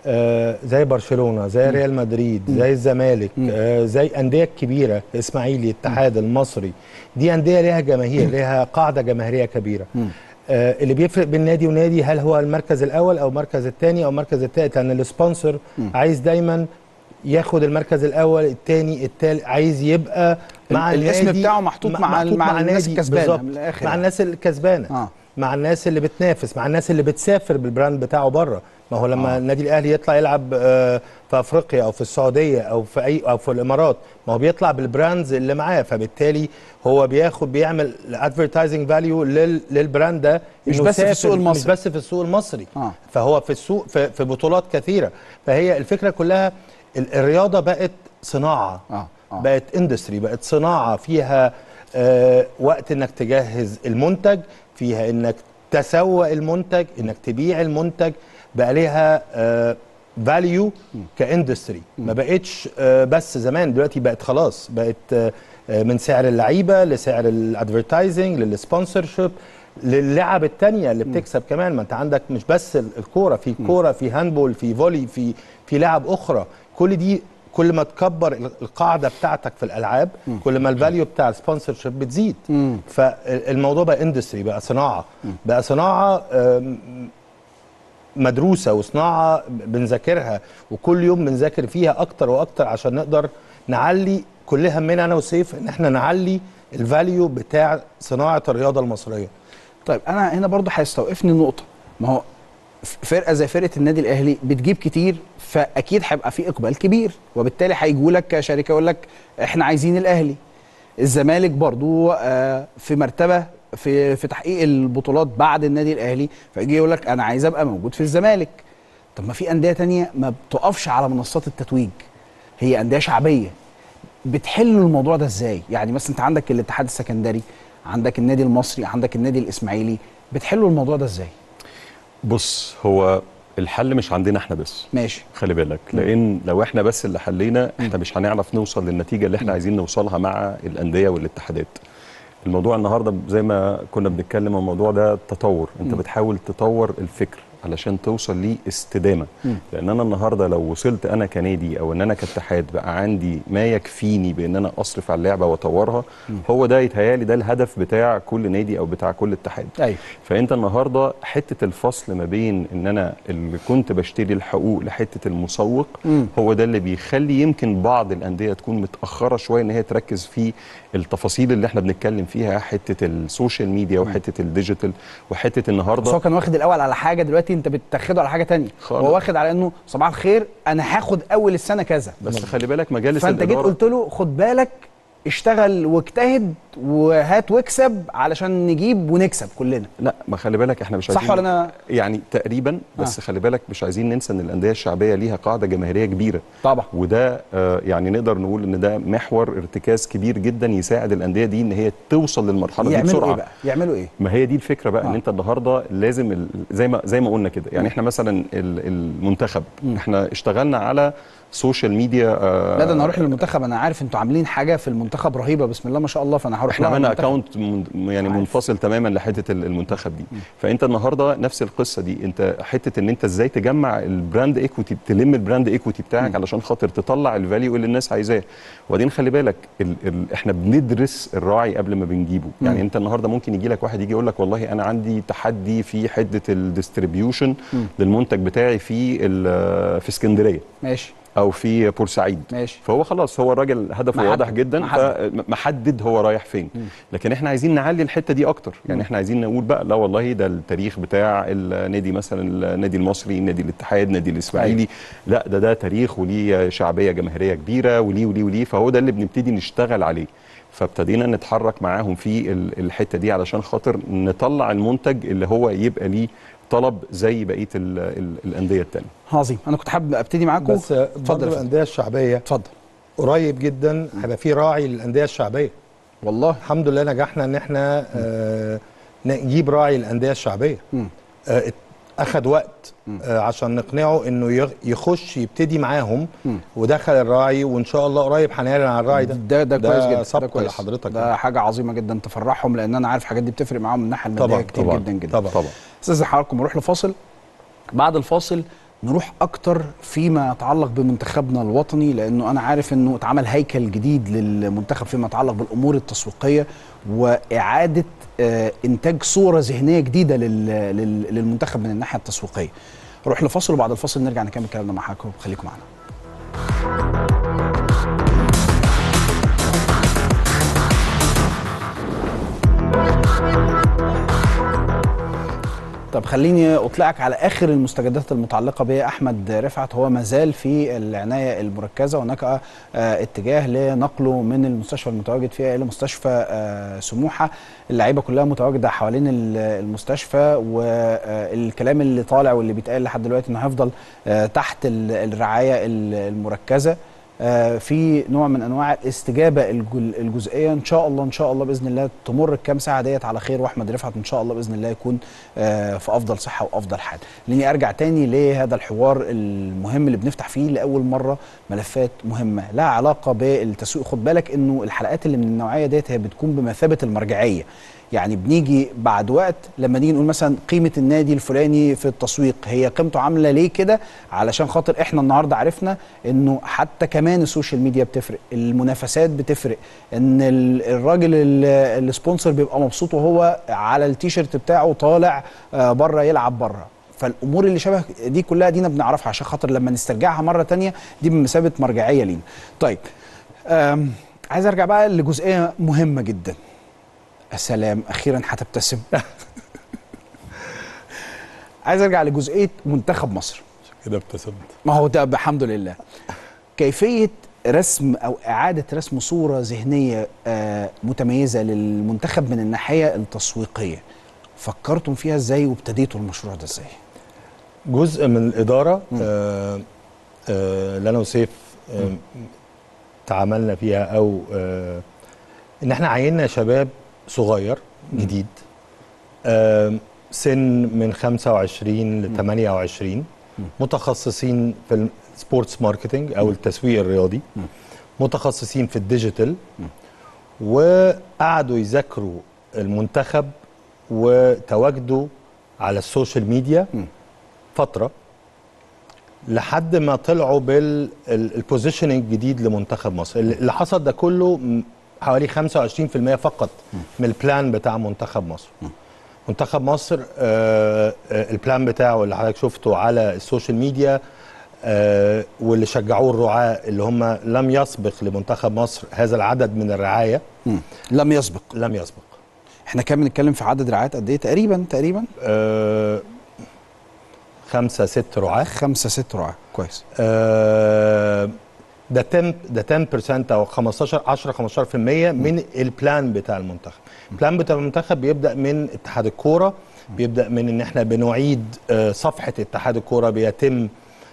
آه زي برشلونه زي ريال مدريد زي الزمالك آه زي انديه كبيره الاسماعيلي الاتحاد المصري دي انديه ليها جماهير ليها قاعده جماهيريه كبيره آه اللي بيفرق بين نادي ونادي هل هو المركز الاول او المركز الثاني او المركز الثالث لان السبونسر عايز دايما ياخد المركز الاول الثاني الثالث عايز يبقى مع الاسم النادي بتاعه محطوط مع- مع الناس نادي الكسبانة بالظبط، من الآخر مع يعني. الناس الكسبانه آه. مع الناس اللي بتنافس مع الناس اللي بتسافر بالبراند بتاعه بره ما هو لما آه. آه. النادي الاهلي يطلع يلعب آه، في افريقيا او في السعوديه او في اي او في الامارات ما هو بيطلع بالبراندز اللي معاه فبالتالي هو بياخد بيعمل ادفرتايزنج فاليو للبراند ده مش إنه بس في سافر- السوق المصري. مش بس في السوق المصري آه. فهو في السوق في, في بطولات كثيره فهي الفكره كلها ال- الرياضه بقت صناعه آه، آه. بقت اندستري بقت صناعه فيها آه وقت انك تجهز المنتج فيها انك تسوق المنتج انك تبيع المنتج بقى ليها آه فاليو كاندستري ما بقتش آه بس زمان دلوقتي بقت خلاص بقت آه آه، من سعر اللعيبه لسعر الادفرتايزنج للسبونسرشيب للعب التانية اللي بتكسب كمان ما انت عندك مش بس ال- الكوره في كوره في هاندبول في فولي في في لعب اخرى كل دي كل ما تكبر ال- القاعده بتاعتك في الالعاب كل ما الفاليو بتاع السبونسر شيب بتزيد فالموضوع بقى اندستري بقى صناعه بقى صناعه آم، مدروسه وصناعه بنذاكرها وكل يوم بنذاكر فيها اكتر واكتر عشان نقدر نعلي كل همنا انا وسيف ان احنا نعلي الفاليو بتاع صناعه الرياضه المصريه طيب انا هنا برضو هيستوقفني نقطه ما هو ف- فرقه زي فرقه النادي الاهلي بتجيب كتير فاكيد هيبقى في اقبال كبير وبالتالي هيجوا لك كشركه يقول لك احنا عايزين الاهلي الزمالك برضو آه، في مرتبه في في تحقيق البطولات بعد النادي الاهلي فيجي يقول لك انا عايز ابقى موجود في الزمالك طب ما في انديه تانية ما بتقفش على منصات التتويج هي انديه شعبيه بتحلوا الموضوع ده ازاي يعني مثلا انت عندك الاتحاد السكندري عندك النادي المصري عندك النادي الاسماعيلي بتحلوا الموضوع ده ازاي بص هو الحل مش عندنا احنا بس ماشي خلي بالك لان لو احنا بس اللي حلينا احنا مش هنعرف نوصل للنتيجه اللي احنا عايزين نوصلها مع الانديه والاتحادات الموضوع النهارده زي ما كنا بنتكلم الموضوع ده تطور انت بتحاول تطور الفكر علشان توصل ليه استدامه لان انا النهارده لو وصلت انا كنادي او ان انا كاتحاد بقى عندي ما يكفيني بان انا اصرف على اللعبه واطورها هو ده يتهيالي ده الهدف بتاع كل نادي او بتاع كل اتحاد ايوه فانت النهارده حته الفصل ما بين ان انا اللي كنت بشتري الحقوق لحته المسوق مم. هو ده اللي بيخلي يمكن بعض الانديه تكون متاخره شويه ان هي تركز في التفاصيل اللي احنا بنتكلم فيها حته السوشيال ميديا وحته الديجيتال وحته بس النهارده هو كان واخد الاول على حاجه دلوقتي دلوقتي انت بتاخده على حاجه تانية خالص. هو واخد على انه صباح الخير انا هاخد اول السنه كذا بس خلي بالك مجالس فانت جيت الإدارة قلت له خد بالك اشتغل واجتهد وهات واكسب علشان نجيب ونكسب كلنا لا ما خلي بالك احنا مش صح عايزين ولا انا يعني تقريبا بس آه. خلي بالك مش عايزين ننسى ان الانديه الشعبيه ليها قاعده جماهيريه كبيره طبعا وده آه، يعني نقدر نقول ان ده محور ارتكاز كبير جدا يساعد الانديه دي ان هي توصل للمرحله دي يعملوا بسرعه ايه بقى يعملوا ايه ما هي دي الفكره بقى آه. ان انت النهارده لازم ال- زي ما زي ما قلنا كده يعني احنا مثلا ال- المنتخب احنا اشتغلنا على سوشيال ميديا آه، لا ده انا هروح للمنتخب انا عارف انتوا عاملين حاجه في المنتخب رهيبه بسم الله ما شاء الله فانا هروح احنا لها عملنا المنتخب. اكونت من يعني عارف. منفصل تماما لحته ال- المنتخب دي فانت النهارده نفس القصه دي انت حته ان انت ازاي تجمع البراند ايكويتي تلم البراند ايكويتي بتاعك علشان خاطر تطلع الفاليو اللي الناس عايزاه وبعدين خلي بالك ال ال احنا بندرس الراعي قبل ما بنجيبه يعني انت النهارده ممكن يجي لك واحد يجي يقول لك والله انا عندي تحدي في حته الديستريبيوشن للمنتج بتاعي في ال- في اسكندريه ماشي او في بورسعيد ماشي فهو خلاص هو الراجل هدفه محدد. واضح جدا محدد. فمحدد هو رايح فين لكن احنا عايزين نعلي الحته دي اكتر يعني احنا عايزين نقول بقى لا والله ده التاريخ بتاع النادي مثلا النادي المصري نادي الاتحاد نادي الاسماعيلي لا ده ده تاريخ وليه شعبيه جماهيريه كبيره وليه وليه وليه فهو ده اللي بنبتدي نشتغل عليه فابتدينا نتحرك معاهم في ال- الحته دي علشان خاطر نطلع المنتج اللي هو يبقى ليه طلب زي بقيه ال- ال- الانديه التانيه عظيم انا كنت حابب ابتدي معاكم بس اتفضل برضه يا فندم. الانديه الشعبيه اتفضل قريب جدا هيبقى في راعي للانديه الشعبيه والله الحمد لله نجحنا ان احنا آه نجيب راعي الانديه الشعبيه مم. آه ات- اخد وقت آه عشان نقنعه انه يغ- يخش يبتدي معاهم مم. ودخل الراعي وان شاء الله قريب هنعلن عن الراعي ده ده ده كويس جدا سبق ده كويس لحضرتك ده حاجه عظيمه جدا تفرحهم لان انا عارف الحاجات دي بتفرق معاهم من الناحيه الماديه طبعاً، كتير طبعاً، جدا جدا طبعا طبعا استاذ حضراتكم نروح لفاصل بعد الفاصل نروح اكتر فيما يتعلق بمنتخبنا الوطني لانه انا عارف انه اتعمل هيكل جديد للمنتخب فيما يتعلق بالامور التسويقيه واعاده آه، انتاج صوره ذهنيه جديده لل- لل- للمنتخب من الناحيه التسويقيه نروح لفاصل وبعد الفاصل نرجع نكمل كلامنا معاكم خليكم معانا طب خليني اطلعك على اخر المستجدات المتعلقه باحمد رفعت هو ما زال في العنايه المركزه وهناك آه، اتجاه لنقله من المستشفى المتواجد فيها الى مستشفى آه، سموحه اللعيبه كلها متواجده حوالين ال- المستشفى والكلام اللي طالع واللي بيتقال لحد دلوقتي انه هيفضل آه، تحت ال- الرعايه ال- المركزه آه، في نوع من انواع الاستجابه الجل- الجزئيه ان شاء الله ان شاء الله باذن الله تمر الكام ساعه ديت على خير واحمد رفعت ان شاء الله باذن الله يكون آه، في افضل صحه وافضل حال لاني ارجع تاني لهذا الحوار المهم اللي بنفتح فيه لاول مره ملفات مهمه لها علاقه بالتسويق خد بالك انه الحلقات اللي من النوعيه ديت هي بتكون بمثابه المرجعيه يعني بنيجي بعد وقت لما نيجي نقول مثلا قيمه النادي الفلاني في التسويق هي قيمته عامله ليه كده علشان خاطر احنا النهارده عرفنا انه حتى كمان السوشيال ميديا بتفرق المنافسات بتفرق ان ال- الراجل ال- السبونسر بيبقى مبسوط وهو على التيشيرت بتاعه طالع آه، بره يلعب بره فالامور اللي شبه دي كلها دينا بنعرفها عشان خاطر لما نسترجعها مره تانية دي بمثابه مرجعيه لينا طيب آم، عايز ارجع بقى لجزئيه مهمه جدا السلام اخيرا هتبتسم عايز ارجع لجزئيه منتخب مصر كده ابتسمت ما هو ده الحمد لله كيفيه رسم او اعاده رسم صوره ذهنيه آه متميزه للمنتخب من الناحيه التسويقيه فكرتم فيها ازاي وابتديتوا المشروع ده ازاي جزء من الاداره آه آه اللي انا وسيف آه تعاملنا فيها او آه ان احنا عيننا شباب صغير جديد آه سن من 25 ل 28 متخصصين في السبورتس ماركتنج او التسويق الرياضي متخصصين في الديجيتال وقعدوا يذاكروا المنتخب وتواجدوا على السوشيال ميديا فتره لحد ما طلعوا بالبوزيشننج الجديد لمنتخب مصر اللي حصل ده كله م- حوالي 25% فقط من البلان بتاع منتخب مصر منتخب مصر آه، آه، البلان بتاعه اللي حضرتك شفته على السوشيال ميديا آه، واللي شجعوه الرعاة اللي هم لم يسبق لمنتخب مصر هذا العدد من الرعاية مم. لم يسبق لم يسبق احنا كام بنتكلم في عدد رعايات قد ايه تقريبا تقريبا آه، خمسة ست رعاة خمسة ست رعاة كويس آه، ده 10 ده 10% او 15 10 15% من البلان بتاع المنتخب البلان بتاع المنتخب بيبدا من اتحاد الكوره بيبدا من ان احنا بنعيد آه، صفحه اتحاد الكوره بيتم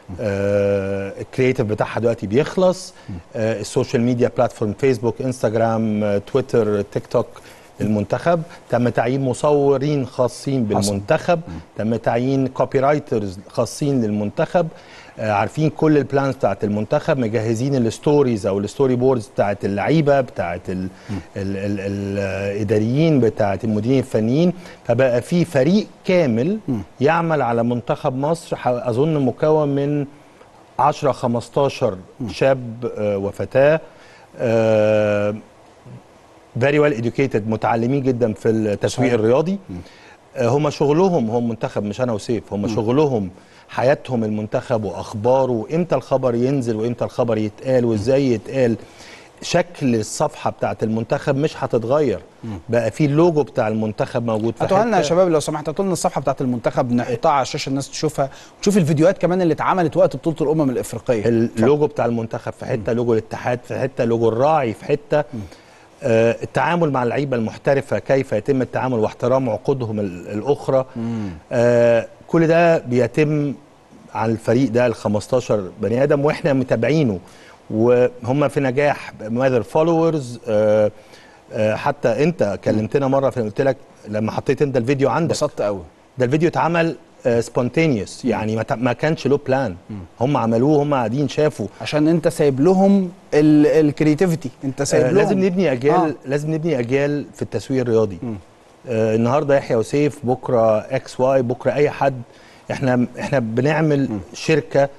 الكرييتيف بتاعها دلوقتي بيخلص آه، السوشيال ميديا بلاتفورم فيسبوك انستغرام آه، تويتر تيك توك المنتخب تم تعيين مصورين خاصين بالمنتخب تم تعيين كوبي رايترز خاصين للمنتخب آه، عارفين كل البلانز بتاعت المنتخب مجهزين الستوريز او الستوري بوردز بتاعت اللعيبه بتاعت ال ال ال الاداريين بتاعت المديرين الفنيين فبقى في فريق كامل يعمل على منتخب مصر ح- اظن مكون من 10 15 شاب آه، وفتاه آه، فيري ويل educated متعلمين جدا في التسويق صحيح. الرياضي آه، هم شغلهم هم منتخب مش انا وسيف هم شغلهم حياتهم المنتخب واخباره وامتى الخبر ينزل وامتى الخبر يتقال وازاي يتقال شكل الصفحه بتاعت المنتخب مش هتتغير بقى في اللوجو بتاع المنتخب موجود في هاتوها لنا يا حتة. شباب لو سمحت هاتوا لنا الصفحه بتاعت المنتخب نحطها على الشاشه الناس تشوفها وتشوف الفيديوهات كمان اللي اتعملت وقت بطوله الامم الافريقيه اللوجو بتاع المنتخب في حته لوجو الاتحاد في حته لوجو الراعي في حته آه التعامل مع اللعيبه المحترفه كيف يتم التعامل واحترام عقودهم ال- الاخرى آه كل ده بيتم على الفريق ده ال 15 بني ادم واحنا متابعينه وهم في نجاح ماذر فولورز آه آه حتى انت كلمتنا مره في قلت لك لما حطيت انت الفيديو عندك انبسطت قوي ده الفيديو اتعمل سبونتينيوس يعني ما, ت- ما كانش له بلان هم عملوه هم قاعدين شافوا عشان انت سايب لهم الكرياتيفيتي انت سايب آه لهم لازم نبني اجيال آه. آه. لازم نبني اجيال في التسويق الرياضي آه النهارده يحيى وسيف بكره اكس واي بكره اي حد احنا احنا بنعمل شركه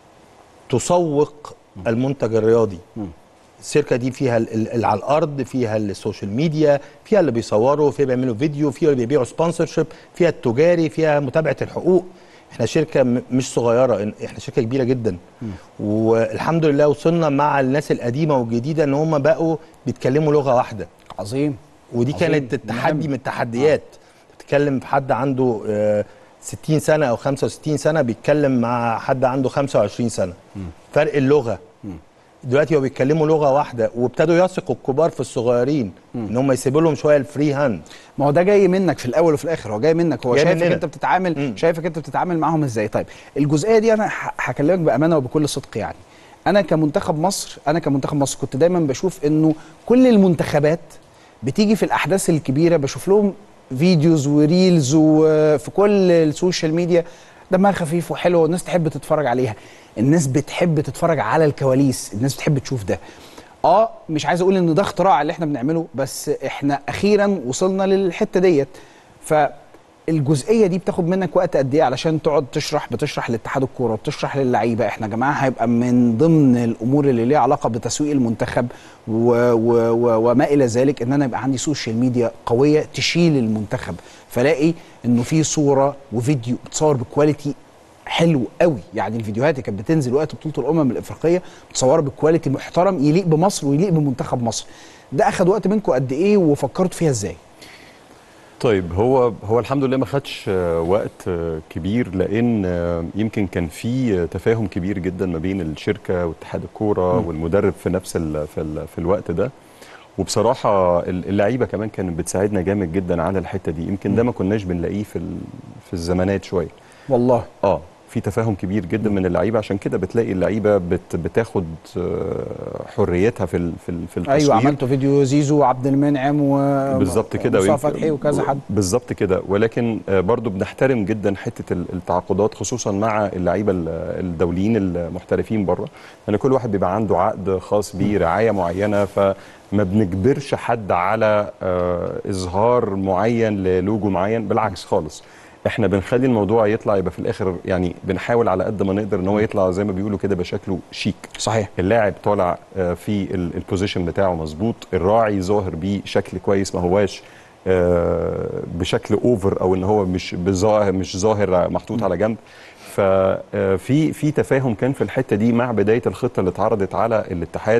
تسوق المنتج الرياضي الشركه دي فيها ال- ال- اللي على الارض فيها السوشيال ميديا فيها اللي بيصوروا فيها بيعملوا فيديو فيها اللي بيبيعوا سبونسرشيب فيها التجاري فيها متابعه الحقوق احنا شركه م- مش صغيره إن- احنا شركه كبيره جدا والحمد لله وصلنا مع الناس القديمه والجديده ان هم بقوا بيتكلموا لغه واحده عظيم ودي عظيم. كانت التحدي مهم. من التحديات بتتكلم في حد عنده آه، 60 سنه او 65 سنه بيتكلم مع حد عنده 25 سنه فرق اللغه دلوقتي هو بيتكلموا لغه واحده وابتدوا يثقوا الكبار في الصغيرين ان هم يسيبوا لهم شويه الفري هاند ما هو ده جاي منك في الاول وفي الاخر هو جاي منك هو جاي شايفك مننا. انت بتتعامل مم. شايفك انت بتتعامل معاهم ازاي طيب الجزئيه دي انا ه- هكلمك بامانه وبكل صدق يعني انا كمنتخب مصر انا كمنتخب مصر كنت دايما بشوف انه كل المنتخبات بتيجي في الاحداث الكبيره بشوف لهم فيديوز وريلز وفي كل السوشيال ميديا دمها خفيف وحلو والناس تحب تتفرج عليها الناس بتحب تتفرج على الكواليس الناس بتحب تشوف ده اه مش عايز اقول ان ده اختراع اللي احنا بنعمله بس احنا اخيرا وصلنا للحته ديت فالجزئيه دي بتاخد منك وقت قد ايه علشان تقعد تشرح بتشرح لاتحاد الكوره بتشرح للعيبه احنا يا جماعه هيبقى من ضمن الامور اللي ليها علاقه بتسويق المنتخب و و و وما الى ذلك ان انا يبقى عندي سوشيال ميديا قويه تشيل المنتخب فلاقي انه في صوره وفيديو بتصور بكواليتي حلو قوي يعني الفيديوهات اللي كانت بتنزل وقت بطوله الامم الافريقيه متصوره بكواليتي محترم يليق بمصر ويليق بمنتخب مصر ده اخد وقت منكم قد ايه وفكرتوا فيها ازاي طيب هو هو الحمد لله ما خدش آه، وقت آه، كبير لان آه، يمكن كان في آه، تفاهم كبير جدا ما بين الشركه واتحاد الكوره والمدرب في نفس ال في, ال في الوقت ده وبصراحه ال- اللعيبه كمان كانت بتساعدنا جامد جدا على الحته دي يمكن ده ما كناش بنلاقيه في ال- في الزمانات شويه والله اه في تفاهم كبير جدا من اللعيبه عشان كده بتلاقي اللعيبه بت بتاخد آه، حريتها في ال في, ال في التصوير ايوه عملتوا فيديو زيزو وعبد المنعم و بالظبط كده ومصطفى ويمكن- فتحي وكذا حد بالظبط كده ولكن آه، برضو بنحترم جدا حته ال- التعاقدات خصوصا مع اللعيبه ال- الدوليين المحترفين بره لان كل واحد بيبقى عنده عقد خاص بيه رعايه معينه فما بنجبرش حد على آه، اظهار معين للوجو معين بالعكس خالص احنا بنخلي الموضوع يطلع يبقى في الاخر يعني بنحاول على قد ما نقدر ان هو يطلع زي ما بيقولوا كده بشكله شيك صحيح اللاعب طالع آه، في ال- البوزيشن بتاعه مظبوط الراعي ظاهر بيه شكل كويس ما هواش آه، بشكل اوفر او ان هو مش بظاهر مش ظاهر محطوط على جنب ففي في تفاهم كان في الحته دي مع بدايه الخطه اللي اتعرضت على الاتحاد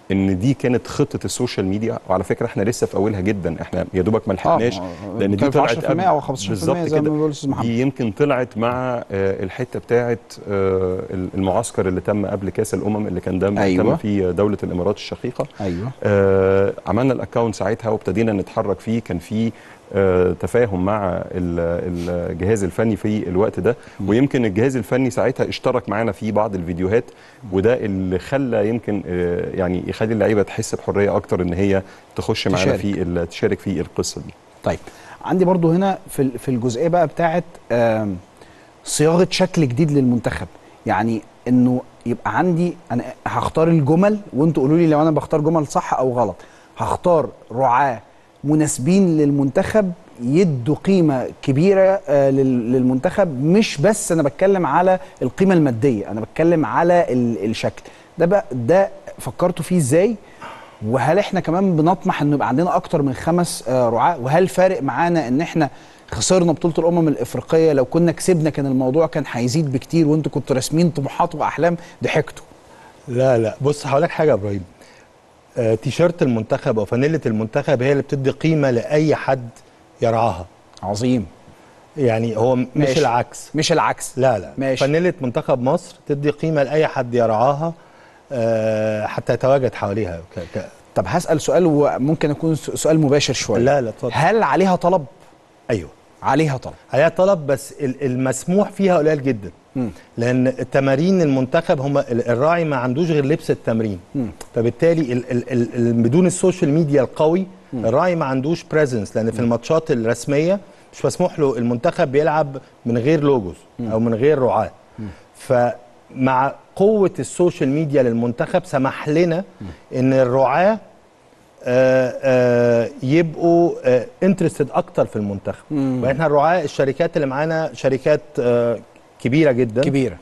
ان دي كانت خطه السوشيال ميديا وعلى فكره احنا لسه في اولها جدا احنا يا دوبك ما لحقناش آه، لان دي بنتكلم في طلعت 10% قبل أو 15% بالظبط زي ما كده. بيقول الأستاذ محمد. دي يمكن طلعت مع آه، الحته بتاعه آه، المعسكر اللي تم قبل كاس الامم اللي كان ده أيوة. تم في دوله الامارات الشقيقه ايوه آه، عملنا الاكونت ساعتها وابتدينا نتحرك فيه كان في آه، تفاهم مع ال- الجهاز الفني في الوقت ده ويمكن الجهاز الفني ساعتها اشترك معانا في بعض الفيديوهات وده اللي خلى يمكن آه، يعني يخلي اللعيبه تحس بحريه اكتر ان هي تخش معانا تشارك. في ال- تشارك في القصه دي طيب عندي برضو هنا في ال- في الجزئيه بقى بتاعه آم، صياغه شكل جديد للمنتخب يعني انه يبقى عندي انا هختار الجمل وانتوا قولوا لي لو انا بختار جمل صح او غلط هختار رعاه مناسبين للمنتخب يدوا قيمه كبيره آه، لل- للمنتخب مش بس انا بتكلم على القيمه الماديه انا بتكلم على ال- الشكل ده بقى ده فكرتوا فيه ازاي وهل احنا كمان بنطمح انه يبقى عندنا اكتر من خمس آه، رعاة وهل فارق معانا ان احنا خسرنا بطولة الامم الافريقية لو كنا كسبنا كان الموضوع كان هيزيد بكتير وانتوا كنتوا راسمين طموحات واحلام ضحكتوا لا لا بص هقول لك حاجه يا ابراهيم آه تيشيرت المنتخب او فانيله المنتخب هي اللي بتدي قيمه لاي حد يرعاها عظيم يعني هو م- مش ماشي. العكس مش العكس لا لا ماشي. فانيله منتخب مصر تدي قيمه لاي حد يرعاها آه حتى يتواجد حواليها ك... ك... طب هسأل سؤال وممكن يكون س- سؤال مباشر شوية لا لا اتفضل هل عليها طلب؟ ايوه عليها طلب عليها طلب بس ال- المسموح فيها قليل جدا مم. لان التمارين المنتخب هم ال- الراعي ما عندوش غير لبس التمرين مم. فبالتالي ال ال ال ال بدون السوشيال ميديا القوي الراعي ما عندوش بريزنس لان في الماتشات الرسميه مش مسموح له المنتخب بيلعب من غير لوجوز او من غير رعاه فمع قوه السوشيال ميديا للمنتخب سمح لنا ان الرعاه آه، آه، يبقوا انترستد اكتر في المنتخب مم. واحنا الرعاة الشركات اللي معانا شركات آه، كبيره جدا كبيرة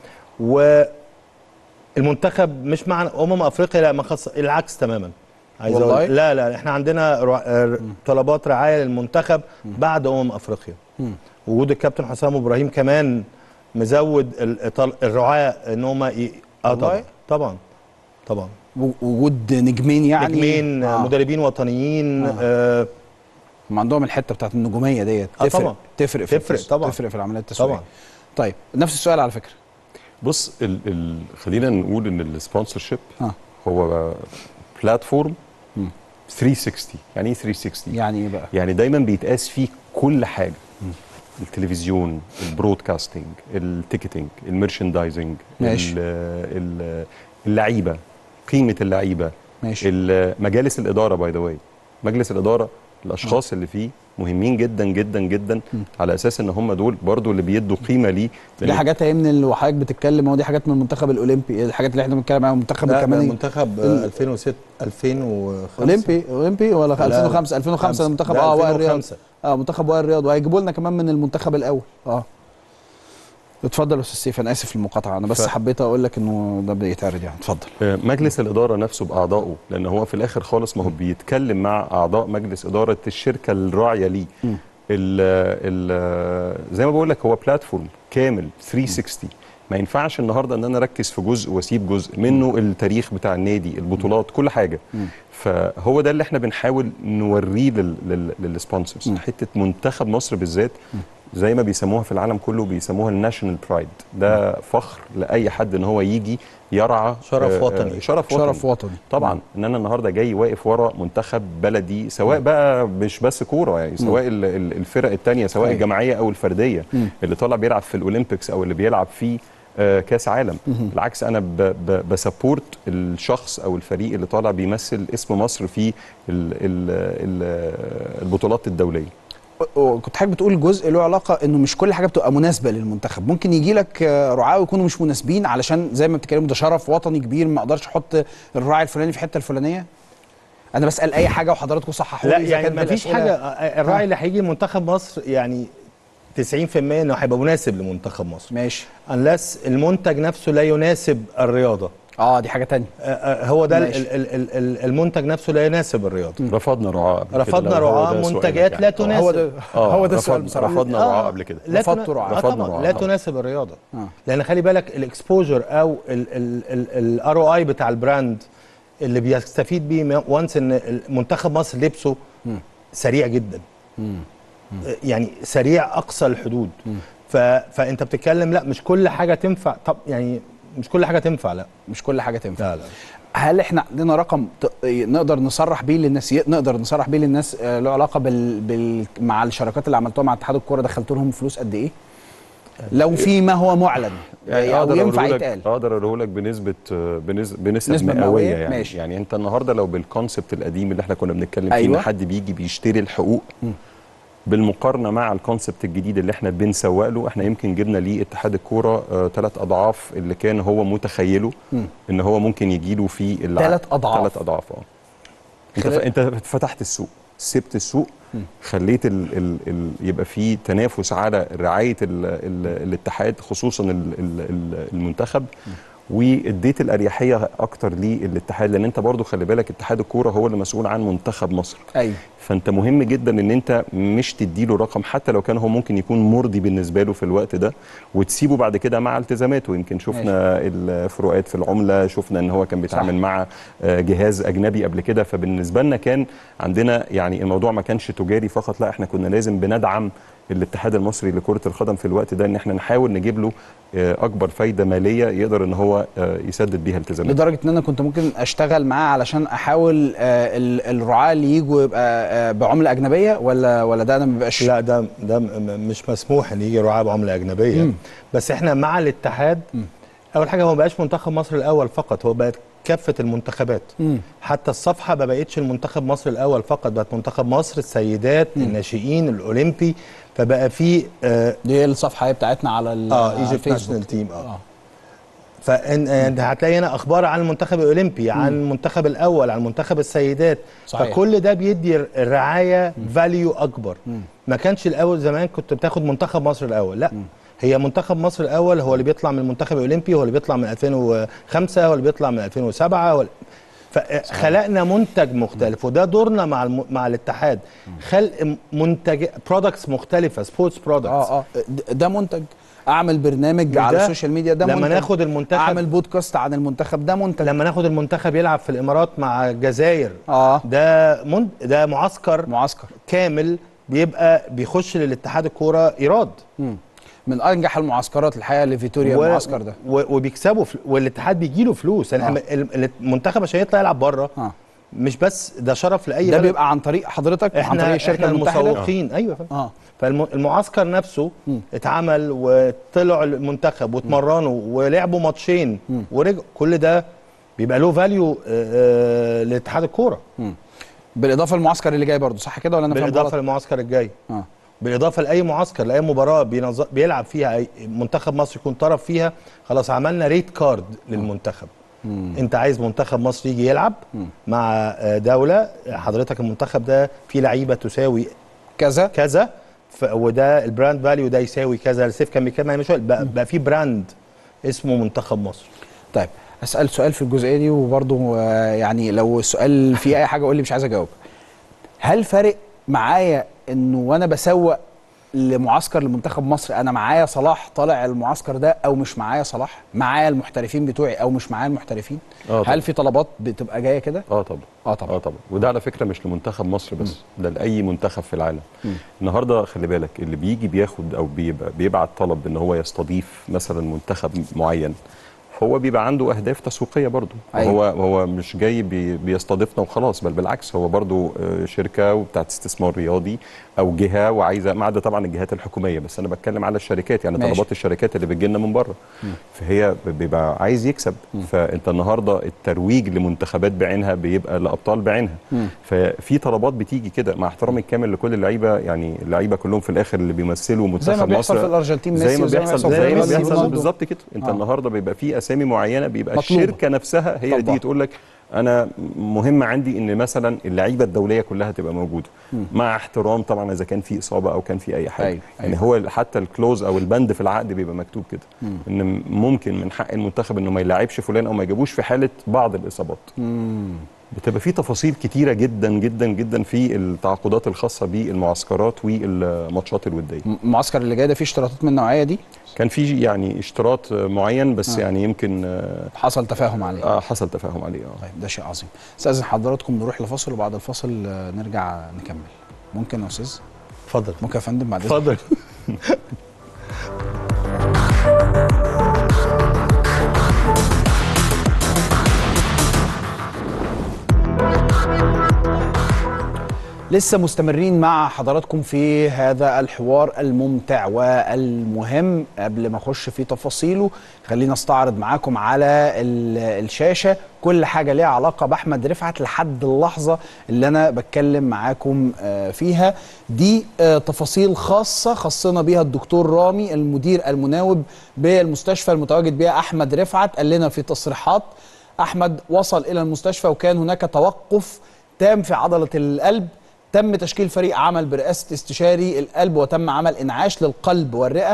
والمنتخب مش مع امم افريقيا لا ما خص العكس تماما عايز والله؟ أقول لا لا احنا عندنا رع... آه، طلبات رعايه للمنتخب بعد امم افريقيا مم. وجود الكابتن حسام ابراهيم كمان مزود ال- الطل- الرعاة ان هم ي... اه والله؟ طبعا طبعا طبعا و- وجود نجمين يعني نجمين آه. آه. مدربين وطنيين آه. آه. هم عندهم الحته بتاعت النجوميه ديت آه تفرق طبعا. تفرق في تفرق التس- طبعا. تفرق في العمليات التسويقيه طبعا. طيب نفس السؤال على فكره بص ال ال خلينا نقول ان السبونسر شيب اه هو بلاتفورم مم. 360 يعني ايه 360 يعني ايه بقى يعني دايما بيتقاس فيه كل حاجه التلفزيون البرودكاستنج التيكتنج الميرشندايزنج ماشي. ال- ال- اللعيبه قيمه اللعيبه ماشي ال- مجالس الاداره باي ذا واي مجلس الاداره الاشخاص اللي فيه مهمين جدا جدا جدا على اساس ان هم دول برضو اللي بيدوا قيمه ليه دي لأن- حاجات هي من اللي حضرتك بتتكلم هو دي حاجات من المنتخب الاولمبي الحاجات اللي احنا بنتكلم عنها المنتخب لا كمان منتخب ال- 2006 2005 اولمبي اولمبي ولا لا، 2005 2005 خمسة. المنتخب لا، اه وائل رياض 2005. اه منتخب وائل رياض وهيجيبوا لنا كمان من المنتخب الاول اه اتفضل يا استاذ سيف انا اسف المقاطعه انا بس ف- حبيت اقول لك انه ده بيتعرض يعني اتفضل آه، مجلس الاداره نفسه باعضائه لان هو في الاخر خالص ما هو بيتكلم مع اعضاء مجلس اداره الشركه الراعيه ليه مم. ال ال زي ما بقول لك هو بلاتفورم كامل 360 ما ينفعش النهارده ان انا اركز في جزء واسيب جزء منه التاريخ بتاع النادي البطولات كل حاجه مم. فهو ده اللي احنا بنحاول نوريه لل- لل- للسبونسرز مم. حته منتخب مصر بالذات زي ما بيسموها في العالم كله بيسموها الناشونال برايد ده فخر لاي حد ان هو يجي يرعى شرف آه، آه، وطني. شرف وطني شرف وطني طبعا ان انا النهارده جاي واقف ورا منتخب بلدي سواء بقى مش بس كوره يعني سواء ال- ال- الفرق التانية سواء أيوة. الجماعيه او الفرديه مم. اللي طالع بيلعب في الاولمبيكس او اللي بيلعب في آه، كاس عالم بالعكس انا ب- ب- بسبورت الشخص او الفريق اللي طالع بيمثل اسم مصر في ال ال ال البطولات الدوليه وكنت حضرتك بتقول جزء له علاقه انه مش كل حاجه بتبقى مناسبه للمنتخب ممكن يجي لك آه، رعاه ويكونوا مش مناسبين علشان زي ما بتتكلموا ده شرف وطني كبير ما اقدرش احط الراعي الفلاني في الحته الفلانيه انا بسال اي حاجه وحضراتكم صححوا لا لي إذا يعني كانت ما فيش بالأسئلة- حاجه آه، الراعي اللي هيجي منتخب مصر يعني 90% انه هيبقى مناسب لمنتخب مصر ماشي unless المنتج نفسه لا يناسب الرياضه اه دي حاجه تانية آه، آه، هو ده ال- ماشي. ال- ال- ال- المنتج نفسه لا يناسب الرياضه رفضنا رعاه قبل كده، رفضنا لو هو رعاه ده سؤالك منتجات لا يعني. تناسب هو ده آه، هو ده السؤال رفض- بصراحه رفضنا رعاه قبل كده لا رفضتوا تنا- رعاة. آه رفضنا طبعا رعاة لا طبعا. تناسب الرياضه آه. لان خلي بالك الاكسبوجر او الار او اي بتاع البراند اللي بيستفيد بيه وانس ان منتخب مصر لبسه سريع جدا يعني سريع اقصى الحدود ف... فانت بتتكلم لا مش كل حاجه تنفع طب يعني مش كل حاجه تنفع لا مش كل حاجه تنفع لا لا هل احنا عندنا رقم ت- نقدر نصرح بيه للناس نقدر نصرح بيه للناس آه، له علاقه بال... بال... مع الشراكات اللي عملتوها مع اتحاد الكوره دخلت لهم فلوس قد ايه؟ لو في ما هو معلن يعني او اقدر ينفع اقوله لك يتقال اقدر اقوله لك بنسبه بنسبه, بنسبة نسبة مئويه مئوية؟ يعني ماشي. يعني انت النهارده لو بالكونسبت القديم اللي احنا كنا بنتكلم فيه أيوة. ان حد بيجي بيشتري الحقوق بالمقارنه مع الكونسبت الجديد اللي احنا بنسوق له احنا يمكن جبنا ليه اتحاد الكوره ثلاث اضعاف اللي كان هو متخيله ان هو ممكن يجي له في تلات أضعاف. ثلاث اضعاف اه انت ف... خلال- انت فتحت السوق سبت السوق خليت ال... ال... ال... يبقى في تنافس على رعايه ال... ال... الاتحاد خصوصا ال... ال... ال- المنتخب واديت الاريحيه اكتر للاتحاد لان انت برضو خلي بالك اتحاد الكوره هو اللي مسؤول عن منتخب مصر ايوه فانت مهم جدا ان انت مش تديله رقم حتى لو كان هو ممكن يكون مرضي بالنسبه له في الوقت ده وتسيبه بعد كده مع التزاماته يمكن شفنا الفروقات في العمله شفنا ان هو كان بيتعامل صح. مع آه، جهاز اجنبي قبل كده فبالنسبه لنا كان عندنا يعني الموضوع ما كانش تجاري فقط لا احنا كنا لازم بندعم الاتحاد المصري لكره القدم في الوقت ده ان احنا نحاول نجيب له آه، اكبر فايده ماليه يقدر ان هو آه، يسدد بيها التزاماته لدرجه ان انا كنت ممكن اشتغل معاه علشان احاول آه، ال- الرعاة اللي يجوا يبقى آه، بعمله اجنبيه ولا ولا ده انا ما بيبقاش لا ده ده م- م- مش مسموح ان يجي رعاة بعمله اجنبيه مم. بس احنا مع الاتحاد اول حاجه هو ما بقاش منتخب مصر الاول فقط هو بقت كافه المنتخبات مم. حتى الصفحه ما بقتش المنتخب مصر الاول فقط بقت منتخب مصر السيدات الناشئين الاولمبي فبقى في اه, دي الصفحه هي بتاعتنا على ال- آه على ايجيبت الفيسبوك. ناشونال تيم اه اه فان انت هتلاقي هنا اخبار عن المنتخب الاولمبي عن المنتخب الاول عن منتخب السيدات صحيح. فكل ده بيدي الرعايه فاليو اكبر ما كانش الاول زمان كنت بتاخد منتخب مصر الاول لا هي منتخب مصر الاول هو اللي بيطلع من المنتخب الاولمبي هو اللي بيطلع من 2005 هو اللي بيطلع من 2007 هو فخلقنا منتج مختلف وده دورنا مع الم... مع الاتحاد خلق منتج برودكتس مختلفه سبورتس برودكتس اه اه د- ده منتج اعمل برنامج على وده السوشيال ميديا ده لما منتج ناخد المنتخب- اعمل بودكاست عن المنتخب ده منتج لما ناخد المنتخب يلعب في الامارات مع الجزائر اه ده من ده معسكر معسكر كامل بيبقى بيخش للاتحاد الكوره ايراد مم. من انجح المعسكرات الحقيقه لفيتوريا و- المعسكر ده و- وبيكسبوا فل... والاتحاد بيجي له فلوس يعني آه. ال- المنتخب عشان يطلع يلعب بره اه مش بس ده شرف لاي ده بلد. بيبقى عن طريق حضرتك عن احنا طريق الشركه احنا المتحده المسوقين ايوه فاهم اه فالمعسكر نفسه اتعمل وطلعوا المنتخب واتمرنوا ولعبوا ماتشين ورجعوا كل ده بيبقى له فاليو لاتحاد الكوره بالاضافه للمعسكر اللي جاي برضه صح كده ولا انا فاهم بالاضافه غلط؟ للمعسكر الجاي اه بالاضافه لاي معسكر لاي مباراه بينظ... بيلعب فيها أي- منتخب مصر يكون طرف فيها خلاص عملنا ريت كارد للمنتخب انت عايز منتخب مصر يجي يلعب مع آه، دوله حضرتك المنتخب ده فيه لعيبه تساوي كذا كذا ف... وده البراند فاليو ده يساوي كذا سيف كان بيتكلم من شويه بقى, بقى في براند اسمه منتخب مصر طيب اسال سؤال في الجزئيه دي وبرضه آه، يعني لو السؤال فيه اي حاجه قول لي مش عايز اجاوب هل فارق معايا انه وانا بسوق لمعسكر لمنتخب مصر انا معايا صلاح طالع المعسكر ده او مش معايا صلاح معايا المحترفين بتوعي او مش معايا المحترفين آه طبعا. هل في طلبات بتبقى جايه كده اه طبعا اه طبعا اه طبعا وده على فكره مش لمنتخب مصر بس ده لاي منتخب في العالم النهارده خلي بالك اللي بيجي بياخد او بيبقى بيبعت طلب ان هو يستضيف مثلا منتخب معين هو بيبقى عنده اهداف تسويقيه برضه أيوة. هو هو مش جاي بي بيستضيفنا وخلاص بل بالعكس هو برضه آه، شركه وبتاعت استثمار رياضي او جهه وعايزه ما عدا طبعا الجهات الحكوميه بس انا بتكلم على الشركات يعني ماشي. طلبات الشركات اللي بتجي لنا من بره فهي بيبقى عايز يكسب فانت النهارده الترويج لمنتخبات بعينها بيبقى لابطال بعينها ففي طلبات بتيجي كده مع احترامي الكامل لكل اللعيبه يعني اللعيبه كلهم في الاخر اللي بيمثلوا منتخب زي ما بيحصل مصر في الارجنتين زي ميسي ما وزي بيحصل بيحصل زي ما ميسي بيحصل برضه. بالظبط كده انت آه. النهارده بيبقى في اسامي معينه بيبقى مطلوبة. الشركه نفسها هي طبعا. دي تقول لك انا مهم عندي ان مثلا اللعيبه الدوليه كلها تبقى موجوده مع احترام طبعا اذا كان في اصابه او كان في اي حاجه أيوة، يعني أيوة. هو حتى الكلوز او البند في العقد بيبقى مكتوب كده ان ممكن من حق المنتخب انه ما يلاعبش فلان او ما يجيبوش في حاله بعض الاصابات بتبقى في تفاصيل كتيره جدا جدا جدا في التعاقدات الخاصه بالمعسكرات والماتشات الوديه م- المعسكر اللي جاي ده فيه اشتراطات من النوعيه دي كان في يعني اشتراط معين بس آه. يعني يمكن آه، حصل تفاهم عليه آه، حصل تفاهم عليه اه طيب ده شيء عظيم استاذن حضراتكم نروح لفاصل وبعد الفاصل آه، نرجع نكمل ممكن يا استاذ اتفضل ممكن يا فندم بعد إذنك؟ اتفضل لسه مستمرين مع حضراتكم في هذا الحوار الممتع والمهم قبل ما اخش في تفاصيله خلينا استعرض معاكم على ال- الشاشه كل حاجه ليها علاقه باحمد رفعت لحد اللحظه اللي انا بتكلم معاكم آه، فيها دي آه، تفاصيل خاصه خصنا بيها الدكتور رامي المدير المناوب بالمستشفى المتواجد بها احمد رفعت قال لنا في تصريحات احمد وصل الى المستشفى وكان هناك توقف تام في عضله القلب تم تشكيل فريق عمل برئاسه استشاري القلب وتم عمل انعاش للقلب والرئه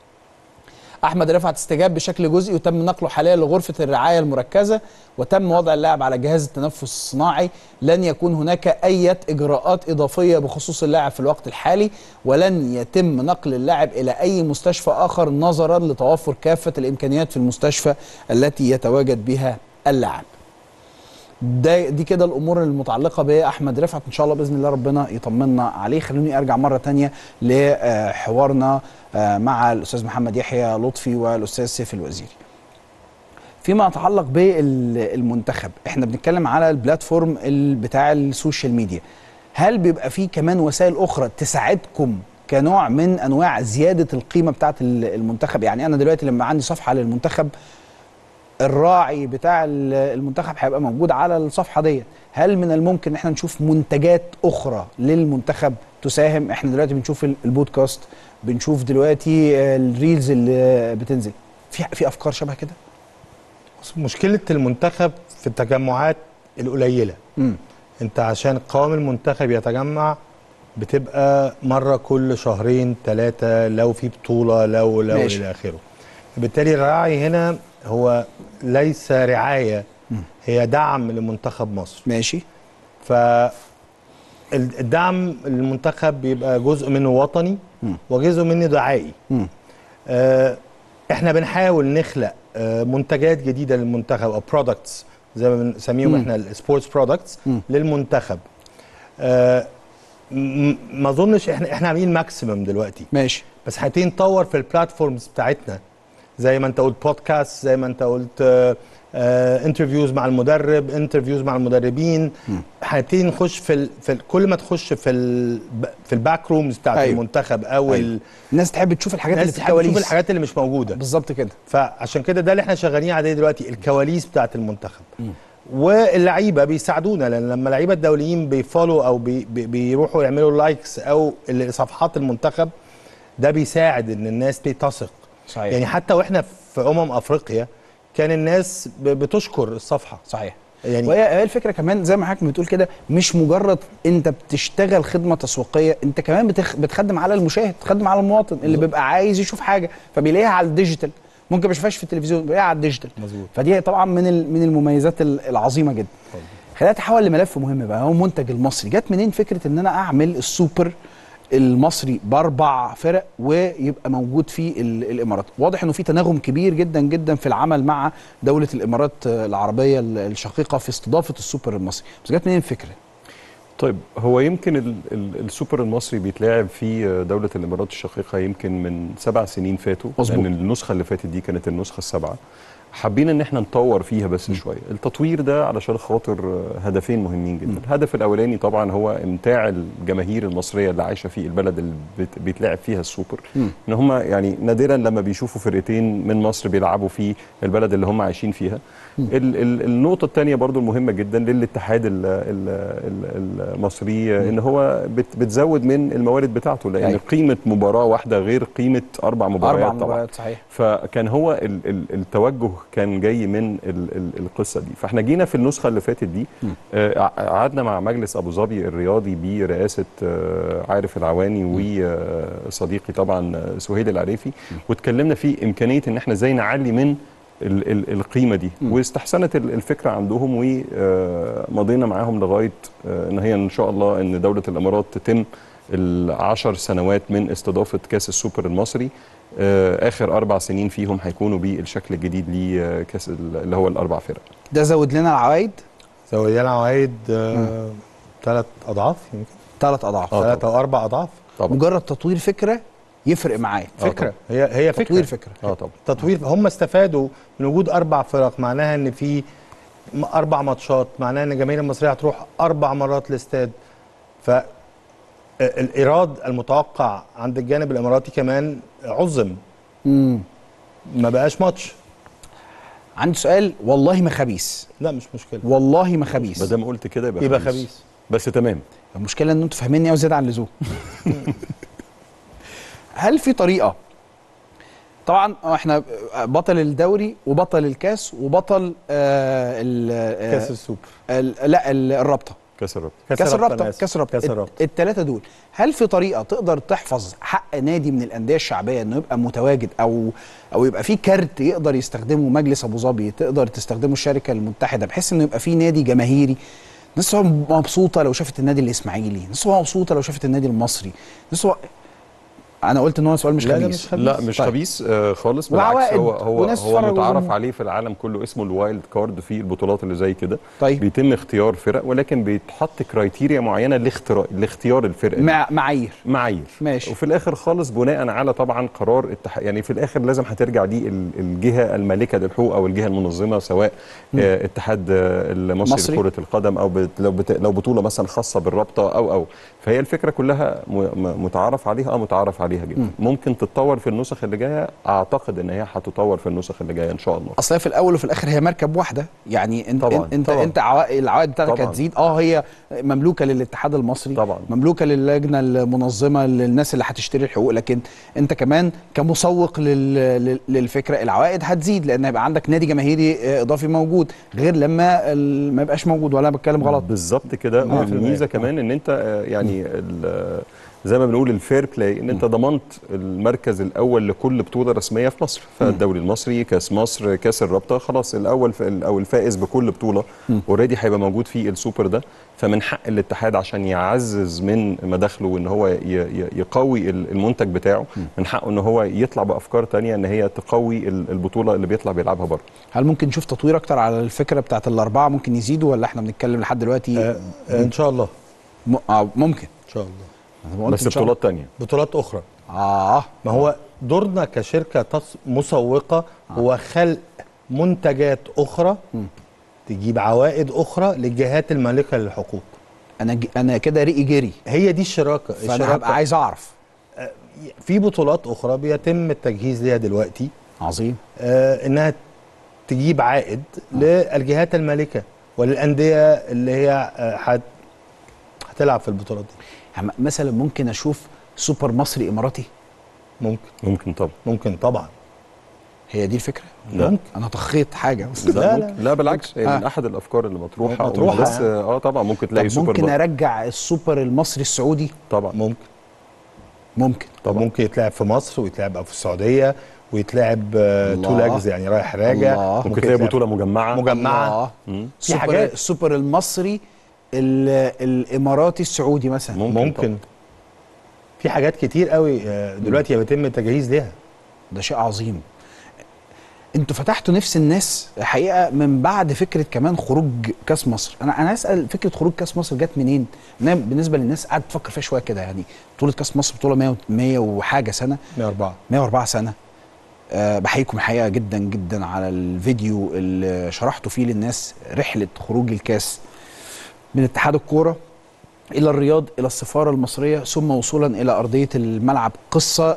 احمد رفعت استجاب بشكل جزئي وتم نقله حاليا لغرفه الرعايه المركزه وتم وضع اللاعب على جهاز التنفس الصناعي لن يكون هناك اي اجراءات اضافيه بخصوص اللاعب في الوقت الحالي ولن يتم نقل اللاعب الى اي مستشفى اخر نظرا لتوفر كافه الامكانيات في المستشفى التي يتواجد بها اللاعب ده دي كده الامور المتعلقه باحمد رفعت ان شاء الله باذن الله ربنا يطمنا عليه خلوني ارجع مره تانية لحوارنا آه، مع الاستاذ محمد يحيى لطفي والاستاذ سيف الوزيري فيما يتعلق بالمنتخب احنا بنتكلم على البلاتفورم ال- بتاع السوشيال ميديا هل بيبقى فيه كمان وسائل اخرى تساعدكم كنوع من انواع زياده القيمه بتاعه ال- المنتخب يعني انا دلوقتي لما عندي صفحه للمنتخب الراعي بتاع ال- المنتخب هيبقى موجود على الصفحه ديت هل من الممكن ان احنا نشوف منتجات اخرى للمنتخب تساهم احنا دلوقتي بنشوف ال- البودكاست بنشوف دلوقتي آه، الريلز اللي بتنزل في في افكار شبه كده بص، مشكله المنتخب في التجمعات القليله امم انت عشان قوام المنتخب يتجمع بتبقى مره كل شهرين ثلاثه لو في بطوله لو لو ماشي. الى اخره بالتالي الراعي هنا هو ليس رعايه هي دعم لمنتخب مصر ماشي ف ال- الدعم للمنتخب بيبقى جزء منه وطني مم. وجزء منه دعائي امم آه، احنا بنحاول نخلق آه، منتجات جديده للمنتخب او برودكتس زي ما بنسميهم مم. احنا السبورتس برودكتس مم. للمنتخب آه، م- ما اظنش احنا احنا عاملين ماكسيمم دلوقتي ماشي بس هنبتدي نطور في البلاتفورمز بتاعتنا زي ما انت قلت بودكاست زي ما انت قلت انترفيوز مع المدرب انترفيوز مع المدربين هنبتدي نخش في ال في ال كل ما تخش في ال في الباك رومز بتاعت أيوة. أيوه. المنتخب او أيوة. أيوه. الناس تحب تشوف الحاجات اللي الناس في تحب تشوف الكواليس الحاجات اللي مش موجوده بالظبط كده فعشان كده ده اللي احنا شغالين عليه دلوقتي الكواليس بتاعت المنتخب واللعيبه بيساعدونا لان لما اللعيبه الدوليين بيفولو او بي بي بيروحوا يعملوا لايكس او ال- صفحات المنتخب ده بيساعد ان الناس بتثق صحيح يعني حتى واحنا في امم افريقيا كان الناس ب- بتشكر الصفحه صحيح يعني وهي هي الفكره كمان زي ما حضرتك بتقول كده مش مجرد انت بتشتغل خدمه تسويقيه انت كمان بتخ... بتخدم على المشاهد بتخدم على المواطن اللي بيبقى عايز يشوف حاجه فبيلاقيها على الديجيتال ممكن ما يشوفهاش في التلفزيون بيلاقيها على الديجيتال مظبوط. فدي طبعا من ال... من المميزات ال- العظيمه جدا خلينا نتحول لملف مهم بقى هو المنتج المصري جت منين فكره ان انا اعمل السوبر المصري باربع فرق ويبقى موجود في ال- الامارات واضح انه في تناغم كبير جدا جدا في العمل مع دوله الامارات العربيه ال- الشقيقه في استضافه السوبر المصري بس جت منين الفكره طيب هو يمكن ال ال السوبر المصري بيتلعب في دولة الإمارات الشقيقة يمكن من سبع سنين فاتوا مظبوط. لأن النسخة اللي فاتت دي كانت النسخة السابعة حابين ان احنا نطور فيها بس شويه التطوير ده علشان خاطر هدفين مهمين جدا الهدف الاولاني طبعا هو امتاع الجماهير المصريه اللي عايشه في البلد اللي بت- بيتلعب فيها السوبر مم. ان هم يعني نادرا لما بيشوفوا فرقتين من مصر بيلعبوا في البلد اللي هم عايشين فيها ال ال النقطه الثانيه برضو المهمه جدا للاتحاد ال ال ال المصري ان هو بت بتزود من الموارد بتاعته لان أيوة. قيمه مباراه واحده غير قيمه اربع مباريات اربع طبعا مباريات صحيح فكان هو ال ال التوجه كان جاي من ال ال القصه دي فاحنا جينا في النسخه اللي فاتت دي آه، ع- قعدنا مع مجلس ابو ظبي الرياضي برئاسه آه، عارف العواني وصديقي طبعا آه، سهيل العريفي واتكلمنا في امكانيه ان احنا ازاي نعلي من ال ال القيمه دي واستحسنت ال- الفكره عندهم ومضينا معاهم لغايه آه، ان هي ان شاء الله ان دوله الامارات تتم العشر سنوات من استضافه كاس السوبر المصري آه، اخر اربع سنين فيهم هيكونوا بالشكل الجديد لكاس ال- اللي هو الاربع فرق ده زود لنا العوائد زودنا عوايد ثلاث اضعاف يمكن ثلاث اضعاف آه. ثلاث او اربع اضعاف طبعا مجرد تطوير فكره يفرق معايا آه فكره هي هي فكره تطوير فكره اه طبعا تطوير هم استفادوا من وجود اربع فرق معناها ان في م- اربع ماتشات معناها ان الجماهير المصريه هتروح اربع مرات الاستاد ف الايراد المتوقع عند الجانب الاماراتي كمان عظم امم ما بقاش ماتش عندي سؤال والله ما خبيث لا مش مشكله والله ما ما خبيث دام قلت كده يبقى, يبقى خبيث بس تمام المشكله ان انتوا فاهميني قوي زياده عن اللزوم هل في طريقه طبعا احنا بطل الدوري وبطل الكاس وبطل آه ال آه كاس السوبر ال لا ال- الرابطه كاس الرابطه كاس أنا الرابطه آسف. كاس الرابطه كاس الرابطه الثلاثه دول هل في طريقه تقدر تحفظ حق نادي من الانديه الشعبيه انه يبقى متواجد او او يبقى في كارت يقدر يستخدمه مجلس ابو ظبي تقدر تستخدمه الشركه المتحده بحيث انه يبقى في نادي جماهيري الناس تبقى مبسوطه لو شافت النادي الاسماعيلي الناس تبقى مبسوطه لو شافت النادي المصري الناس تبقى انا قلت ان هو سؤال مش لا، ده خبيث مش خبيث. لا مش طيب. خبيث آه خالص بالعكس وعوائد هو هو وناس هو تتفرج متعارف وجمهور. عليه في العالم كله اسمه الوايلد كارد في البطولات اللي زي كده طيب بيتم اختيار فرق ولكن بيتحط كرايتيريا معينه لاختيار لاختيار الفرقه دي. مع معايير معايير ماشي. وفي الاخر خالص بناء على طبعا قرار التح... يعني في الاخر لازم هترجع دي ال- الجهه المالكه للحقوق او الجهه المنظمه سواء آه اتحاد آه، المصري مصري. لكره القدم او بت... لو بت... لو بطوله مثلا خاصه بالرابطه او او فهي الفكره كلها م... م- متعارف عليها اه متعارف عليها جدا ممكن تتطور في النسخ اللي جايه اعتقد ان هي هتتطور في النسخ اللي جايه ان شاء الله اصل هي في الاول وفي الاخر هي مركب واحده يعني انت طبعاً، انت طبعاً. انت عوائد العوائد بتاعتك طبعاً. هتزيد اه هي مملوكه للاتحاد المصري طبعاً. مملوكه للجنه المنظمه للناس اللي هتشتري الحقوق لكن انت كمان كمسوق لل... لل- للفكره العوائد هتزيد لان هيبقى عندك نادي جماهيري آه، اضافي موجود غير لما ال- ما يبقاش موجود ولا أنا بتكلم غلط بالظبط كده مية في المية. والميزه كمان ان انت آه، يعني ال- زي ما بنقول الفير بلاي ان انت ضمنت المركز الاول لكل بطوله رسميه في مصر فالدوري المصري كاس مصر كاس الرابطه خلاص الاول في او الفائز بكل بطوله اوريدي هيبقى موجود في السوبر ده فمن حق الاتحاد عشان يعزز من مداخله وان هو ي- ي- يقوي ال- المنتج بتاعه من حقه ان هو يطلع بافكار تانية ان هي تقوي ال- البطوله اللي بيطلع بيلعبها بره هل ممكن نشوف تطوير اكتر على الفكره بتاعت الاربعه ممكن يزيدوا ولا احنا بنتكلم لحد دلوقتي آه آه، ان شاء الله م... آه ممكن ان شاء الله أنا ما قلت بس إن شاء الله. بطولات تانية بطولات اخرى اه ما هو دورنا كشركه تص... مسوقه هو خلق منتجات اخرى تجيب عوائد اخرى للجهات المالكه للحقوق انا ج... انا كده ريقي جري هي دي الشراكه فانا هبقى عايز اعرف في بطولات اخرى بيتم التجهيز ليها دلوقتي عظيم آه انها تجيب عائد للجهات المالكه وللانديه اللي هي آه، هت هتلعب في البطولات دي هم- مثلا ممكن اشوف سوبر مصري اماراتي ممكن ممكن طبعا ممكن طبعا هي دي الفكره لا. ممكن انا طخيت حاجه بس لا، لا لا. لا, لا بالعكس هي من آه. احد الافكار اللي مطروحه مطروحة ومش بس يعني. اه طبعا ممكن تلاقي طب سوبر ممكن بط- ارجع السوبر المصري السعودي طبعا ممكن ممكن طب ممكن يتلعب في مصر ويتلعب في السعوديه ويتلعب تو الله. لاجز يعني رايح راجع الله. ممكن تلاقي يتلعب- بطوله مجمعه مجمعه الله. مم. في سوبر حاجات. السوبر المصري ال- الاماراتي السعودي مثلا ممكن ممكن في حاجات كتير قوي آه، دلوقتي بيتم التجهيز ليها ده شيء عظيم انتوا فتحتوا نفس الناس حقيقه من بعد فكره كمان خروج كاس مصر انا انا اسال فكره خروج كاس مصر جت منين انا بالنسبه للناس قاعد تفكر فيها شويه كده يعني بطوله كاس مصر بطوله 100 100 وحاجه سنه 104 104 سنه أه بحييكم الحقيقه جدا جدا على الفيديو اللي شرحتوا فيه للناس رحله خروج الكاس من اتحاد الكوره الى الرياض الى السفاره المصريه ثم وصولا الى ارضيه الملعب قصه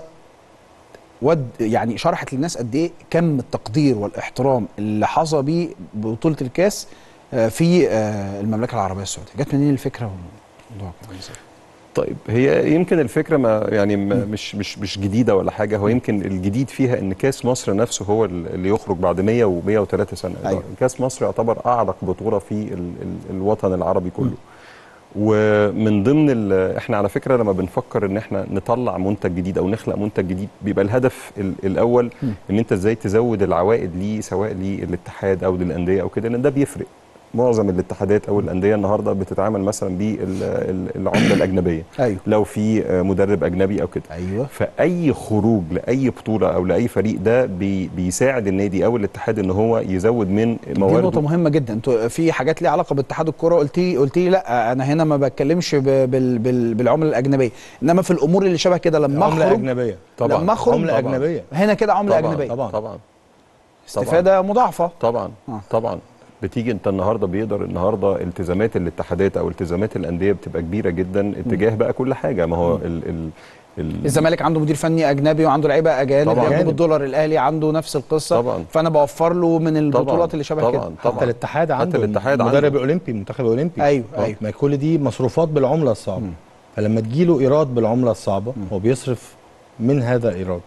ود يعني شرحت للناس قد ايه كم التقدير والاحترام اللي حظى بيه ببطوله الكاس آه، في آه، المملكه العربيه السعوديه جت منين الفكره والموضوع كان إزاي؟ طيب هي يمكن الفكره ما يعني ما مش مش مش جديده ولا حاجه هو يمكن الجديد فيها ان كاس مصر نفسه هو اللي يخرج بعد 100 و103 سنه أيوة. كاس مصر يعتبر اعرق بطوله في ال ال الوطن العربي كله ومن ضمن ال- احنا على فكره لما بنفكر ان احنا نطلع منتج جديد او نخلق منتج جديد بيبقى الهدف ال- الاول ان انت ازاي تزود العوائد ليه سواء للاتحاد او للانديه او كده لان ده بيفرق معظم الاتحادات او الانديه النهارده بتتعامل مثلا بالعمله الاجنبيه ايوه لو في آه، مدرب اجنبي او كده ايوه فاي خروج لاي بطوله او لاي فريق ده بي بيساعد النادي او الاتحاد ان هو يزود من دي نقطة موارده مهمة جدا انتوا في حاجات ليها علاقة باتحاد الكرة قلت لي قلت لي لا انا هنا ما بتكلمش ب- بال بال بالعملة الأجنبية انما في الأمور اللي شبه كده لما عمله اخرج اجنبيه طبعا لما اخرج عمله طبعاً. اجنبيه هنا كده عملة طبعا أجنبية طبعاً. طبعا استفادة مضاعفة طبعا آه. طبعا بتيجي انت النهارده بيقدر النهارده التزامات الاتحادات او التزامات الانديه بتبقى كبيره جدا اتجاه بقى كل حاجه ما هو ال ال ال الزمالك عنده مدير فني أجنبي وعنده لعيبة أجانب طبعاً. بياخدوا أجانب. بالدولار الأهلي عنده نفس القصة طبعاً. فأنا بوفر له من البطولات طبعاً. اللي شبه طبعاً. كده طبعاً. حتى الاتحاد حتى عنده الاتحاد مدرب عنده. اولمبي منتخب اولمبي أيوه آه. أيوه ما كل دي مصروفات بالعمله الصعبه فلما تجيله ايراد بالعمله الصعبه هو بيصرف من هذا الايراد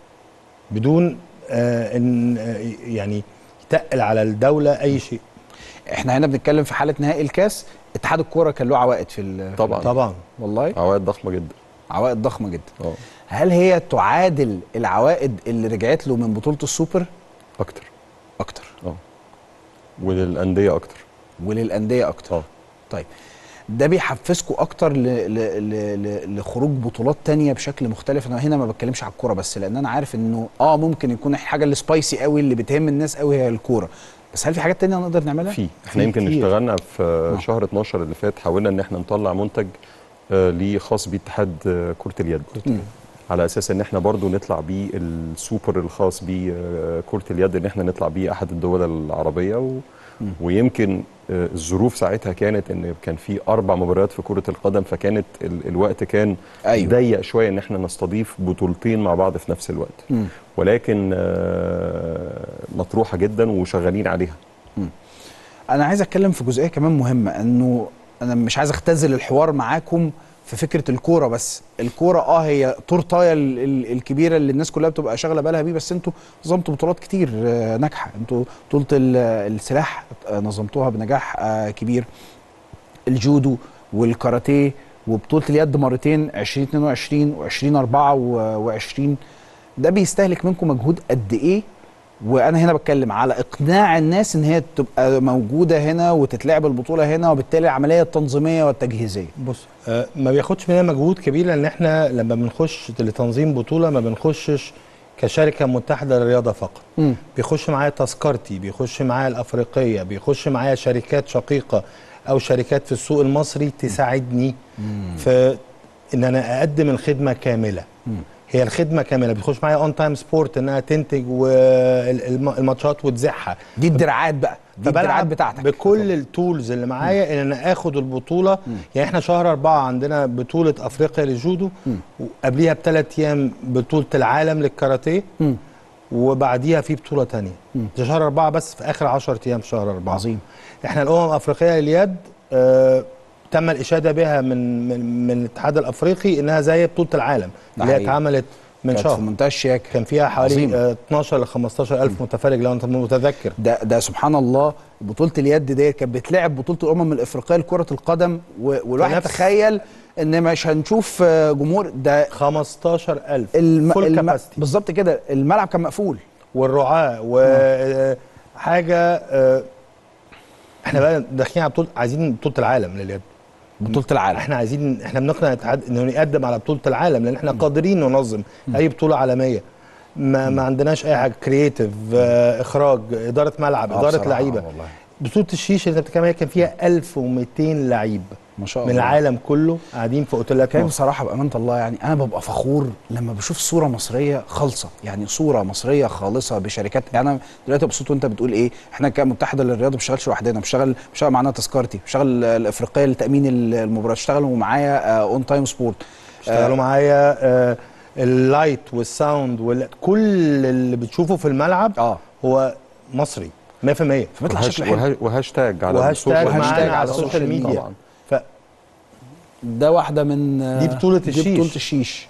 بدون آه ان آه يعني يتقل على الدوله اي شيء احنا هنا بنتكلم في حالة نهائي الكاس اتحاد الكرة كان له عوائد في ال- طبعا طبعا والله عوائد ضخمه جدا عوائد ضخمة جدا اه هل هي تعادل العوائد اللي رجعت له من بطولة السوبر اكتر أكتر اه وللانديه اكتر وللأندية أكتر اه طيب ده بيحفزكم اكتر ل... ل... ل... ل... لخروج بطولات تانية بشكل مختلف انا هنا ما بتكلمش على الكوره بس لان انا عارف انه اه ممكن يكون الحاجه اللي سبايسي قوي اللي بتهم الناس قوي هي الكوره بس هل في حاجات تانية نقدر نعملها في احنا في يمكن كتير. اشتغلنا في شهر 12 اللي فات حاولنا ان احنا نطلع منتج آه، ليه خاص باتحاد آه، كره اليد مم. على اساس ان احنا برضو نطلع بيه السوبر الخاص بكره اليد ان احنا نطلع بيه احد الدول العربيه و... ويمكن آه، الظروف ساعتها كانت ان كان في اربع مباريات في كره القدم فكانت ال... الوقت كان أيوة. ضيق شويه ان احنا نستضيف بطولتين مع بعض في نفس الوقت مم. ولكن آه، مطروحه جدا وشغالين عليها انا عايز اتكلم في جزئيه كمان مهمه انه انا مش عايز اختزل الحوار معاكم في فكره الكوره بس الكوره اه هي تورتايه ال- ال- الكبيره اللي الناس كلها بتبقى شاغله بالها بيه بس انتوا نظمتوا بطولات كتير آه، ناجحه انتوا بطوله ال- السلاح آه، نظمتوها بنجاح آه، كبير الجودو والكاراتيه وبطوله اليد مرتين 2022 و2024 ده بيستهلك منكم مجهود قد ايه وانا هنا بتكلم على اقناع الناس ان هي تبقى موجوده هنا وتتلعب البطوله هنا وبالتالي العمليه التنظيميه والتجهيزيه بص آه ما بياخدش مننا مجهود كبير لان احنا لما بنخش لتنظيم بطوله ما بنخشش كشركه متحده للرياضه فقط مم. بيخش معايا تذكرتي بيخش معايا الافريقيه بيخش معايا شركات شقيقه او شركات في السوق المصري تساعدني في ان انا اقدم الخدمه كامله هي الخدمه كامله بيخش معايا اون تايم سبورت انها تنتج والماتشات وتذيعها دي الدراعات بقى دي الدراعات فبلعب بتاعتك بكل التولز اللي معايا ان انا اخد البطوله يعني احنا شهر أربعة عندنا بطوله افريقيا للجودو وقبليها بثلاث ايام بطوله العالم للكاراتيه مم. وبعديها في بطوله تانية ده شهر أربعة بس في اخر 10 ايام في شهر أربعة عظيم. احنا الامم الافريقيه لليد آه تم الاشاده بها من من, من الاتحاد الافريقي انها زي بطوله العالم ده اللي هي حقيقي. اتعملت من كانت في شهر منتهى الشياكه كان فيها حوالي عظيم. آه 12 ل 15 الف متفرج لو انت متذكر ده ده سبحان الله بطوله اليد دي كانت بتلعب بطوله الامم الافريقيه لكره القدم و- والواحد بنفس- تخيل ان مش هنشوف آه، جمهور ده 15000 الم... فول الم... كاباسيتي بالظبط كده الملعب كان مقفول والرعاة وحاجة احنا بقى داخلين على بطولة عايزين بطولة العالم لليد بطوله العالم احنا عايزين احنا بنقنع الاتحاد انه يقدم على بطولة العالم لان احنا قادرين ننظم اي بطولة عالمية ما, ما عندناش اي حاجة كرييتيف اخراج ادارة ملعب آه ادارة بصراحة، لعيبة آه والله. بطولة الشيش اللي انت بتتكلم عليها كان فيها 1200 لعيب ما شاء من الله العالم كله قاعدين في اوتيلات كان مصر بصراحه بامانه الله يعني انا ببقى فخور لما بشوف صوره مصريه خالصه يعني صوره مصريه خالصه بشركات يعني انا دلوقتي مبسوط وانت بتقول ايه احنا كمتحده للرياضه ما بنشتغلش لوحدنا بنشتغل بنشتغل معانا تذكرتي بنشتغل الافريقيه لتامين المباريات اشتغلوا معايا اون تايم سبورت اشتغلوا معايا آه، اللايت والساوند وكل اللي بتشوفه في الملعب اه هو مصري 100% فبيطلع وهاش- شكله حلو وها- وهاشتاج على وهاشتاج السوشيال وهاشتاج معانا ميديا. على على السوشيال ميديا طبعا ف ده واحده من دي بطولة دي الشيش. بطوله الشيش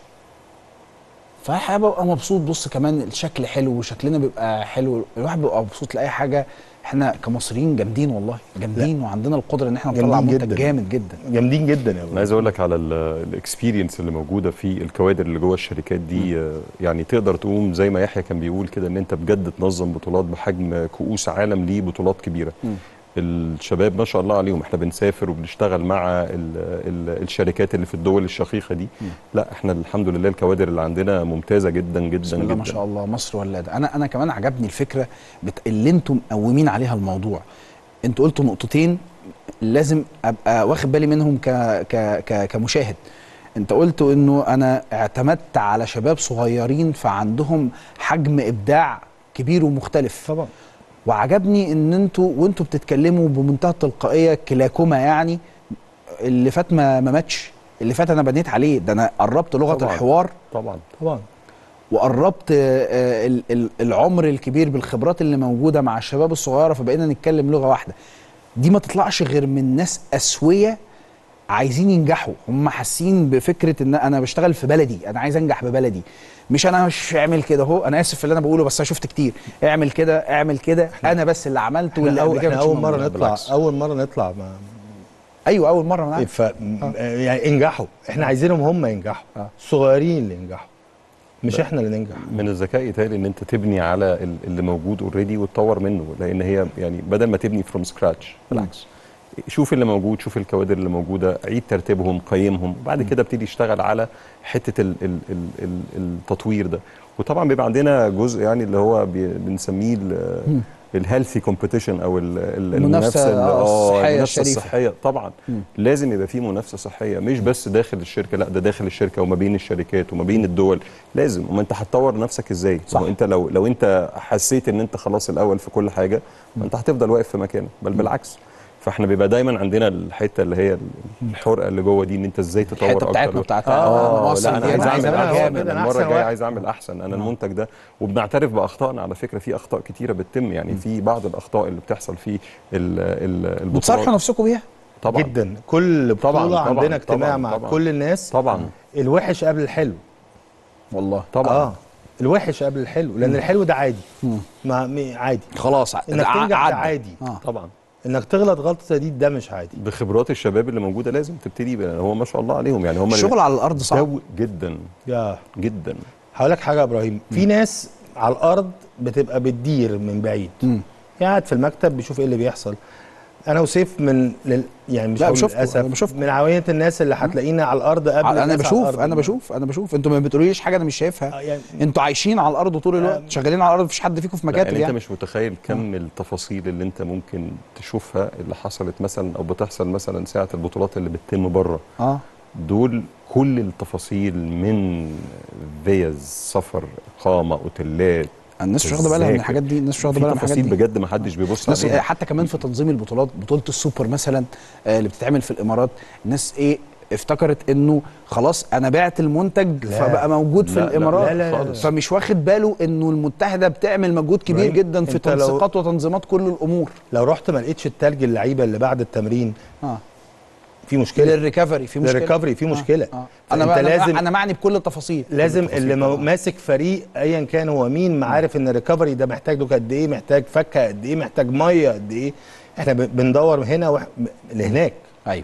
فببقى مبسوط بص كمان الشكل حلو وشكلنا بيبقى حلو الواحد بيبقى مبسوط لاي حاجه احنا كمصريين جامدين والله جامدين وعندنا القدره ان احنا نطلع جامدين منتج جدا. جامد جدا جامدين جدا يا انا ابو عايز اقول لك على الاكسبيرينس اللي موجوده في الكوادر اللي جوه الشركات دي آه، يعني تقدر تقوم زي ما يحيى كان بيقول كده ان انت بجد تنظم بطولات بحجم كؤوس عالم ليه بطولات كبيره مم. الشباب ما شاء الله عليهم احنا بنسافر وبنشتغل مع ال ال الشركات اللي في الدول الشقيقه دي مم. لا احنا الحمد لله الكوادر اللي عندنا ممتازه جدا جدا بسم الله جدا ما شاء الله مصر ولاده انا انا كمان عجبني الفكره بت... اللي انتم مقومين عليها الموضوع انتوا قلتوا نقطتين لازم ابقى واخد بالي منهم ك... ك... ك... كمشاهد انت قلت انه انا اعتمدت على شباب صغيرين فعندهم حجم ابداع كبير ومختلف طبعا وعجبني ان انتوا وانتوا بتتكلموا بمنتهى التلقائيه كلاكما يعني اللي فات ما ما ماتش اللي فات انا بنيت عليه ده انا قربت لغه طبعاً. الحوار طبعا طبعا وقربت آه، ال- ال- العمر الكبير بالخبرات اللي موجوده مع الشباب الصغيره فبقينا نتكلم لغه واحده دي ما تطلعش غير من ناس اسويه عايزين ينجحوا هم حاسين بفكره ان انا بشتغل في بلدي انا عايز انجح ببلدي مش انا مش اعمل كده اهو انا اسف في اللي انا بقوله بس انا شفت كتير اعمل كده اعمل كده انا بس اللي عملته احنا, واللي أول قبل كده احنا مش اول موجود. مره نطلع بالعكس. اول مره نطلع مع ايوه اول مره انا عارف. ف يعني انجحوا احنا عايزينهم هم ينجحوا آه. الصغيرين اللي ينجحوا مش احنا اللي ننجح من الذكاء يتهيألي ان انت تبني على ال- اللي موجود اوريدي وتطور منه لان هي يعني بدل ما تبني فروم سكراتش بالعكس شوف اللي موجود شوف الكوادر اللي موجوده عيد ترتيبهم قيمهم وبعد كده ابتدي اشتغل على حته ال ال ال ال التطوير ده وطبعا بيبقى عندنا جزء يعني اللي هو بي- بنسميه الهيلثي كومبيتيشن او ال- ال- المنافسة، اللي- آه، الصحية المنافسه الشريفة. الصحيه طبعا مم. لازم يبقى في منافسه صحيه مش بس داخل الشركه لا ده داخل الشركه وما بين الشركات وما بين الدول لازم وما انت هتطور نفسك ازاي صح. ما هو انت لو لو انت حسيت ان انت خلاص الاول في كل حاجه ما انت هتفضل واقف في مكانك بل بالعكس فاحنا بيبقى دايما عندنا الحته اللي هي الحرقه اللي جوه دي ان انت ازاي تطور الحته بتاعتنا اكتر بتاعت اه مصر لا انا دي عايز أنا اعمل أعمل احسن جامد. كده، أنا المره أحسن الجايه واحد. عايز اعمل احسن انا المنتج ده وبنعترف باخطائنا على فكره في اخطاء كتيره بتتم يعني في بعض الاخطاء اللي بتحصل في ال- ال- بتصالحوا البطولات نفسكم بيها طبعا جدا كل بطوله طبعاً، طبعاً، عندنا اجتماع طبعاً، مع طبعاً. كل الناس طبعا الوحش قبل الحلو والله طبعا اه الوحش قبل الحلو لان الحلو ده عادي مم. ما م- عادي خلاص انك ع- تنجح ده عدى. عادي اه طبعا انك تغلط غلطه دي ده مش عادي بخبرات الشباب اللي موجوده لازم تبتدي بقى هو ما شاء الله عليهم يعني هم الشغل على الارض صعب جو جدا يا جدا هقول لك حاجه يا ابراهيم في ناس على الارض بتبقى بتدير من بعيد مم. قاعد في المكتب بيشوف ايه اللي بيحصل انا وسيف من لل... يعني مش لا، هقول بشوفكم، للاسف أنا بشوفكم. من عوينه الناس اللي هتلاقينا على الارض قبل انا الناس على بشوف الأرض. انا بشوف انا بشوف انتوا ما بتقوليش حاجه انا مش شايفها آه، يعني انتوا عايشين على الارض طول الوقت آه. شغالين على الارض مفيش حد فيكم في لا، مكاتب يعني انت يعني مش متخيل كم التفاصيل اللي انت ممكن تشوفها اللي حصلت مثلا او بتحصل مثلا ساعه البطولات اللي بتتم بره اه دول كل التفاصيل من فيز سفر اقامه اوتيلات الناس مش واخده بالها من تذاكر. الحاجات دي الناس مش واخده في بالها من الحاجات تفاصيل دي بجد ما حدش بيبص الناس عليها حتى كمان في تنظيم البطولات بطوله السوبر مثلا آه، اللي بتتعمل في الامارات الناس ايه افتكرت انه خلاص انا بعت المنتج لا. فبقى موجود في لا، لا، الامارات لا، لا، لا. خالص. فمش واخد باله انه المتحده بتعمل مجهود كبير إبراهيم، جدا في أنت لو- تنسيقات وتنظيمات كل الامور لو رحت ما لقيتش التلج اللعيبه اللي بعد التمرين اه في مشكله للريكفري في مشكله للريكفري في مشكله آه. انا فأنت انا لازم- انا معني بكل التفاصيل لازم التفاصيل اللي مو- طبعاً. ماسك فريق ايا كان هو مين ما عارف ان الريكفري ده محتاج له قد ايه محتاج فكه قد ايه محتاج ميه قد ايه احنا ب- بندور هنا وح... لهناك ايوه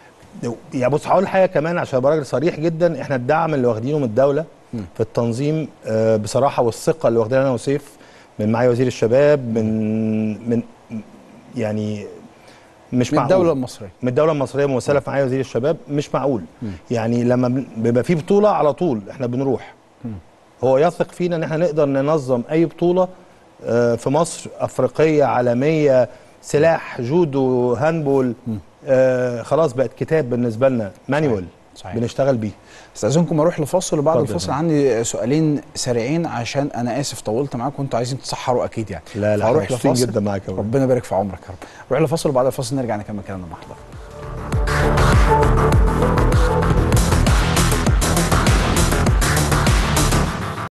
يعني بص هقول حاجه كمان عشان ابقى راجل صريح جدا احنا الدعم اللي واخدينه من الدوله مم. في التنظيم آه، بصراحه والثقه اللي واخدينها انا وسيف من معالي وزير الشباب من من يعني مش من معقول الدوله المصريه من الدوله المصريه ممثله في معالي وزير الشباب مش معقول يعني لما بن- بيبقى في بطوله على طول احنا بنروح هو يثق فينا ان احنا نقدر ننظم اي بطوله آه، في مصر افريقيه عالميه سلاح جودو هاندبول آه خلاص بقت كتاب بالنسبه لنا مانيوال صحيح. بنشتغل بيه استاذنكم اروح لفاصل وبعد اتفضل. الفاصل عندي سؤالين سريعين عشان انا اسف طولت معاكم وانتوا عايزين تسحروا اكيد يعني لا لا فهروح احنا مبسوطين لفاصل. جدا معاك يا رب. ربنا يبارك في عمرك يا رب نروح لفاصل وبعد الفاصل نرجع نكمل كلامنا مع حضرتك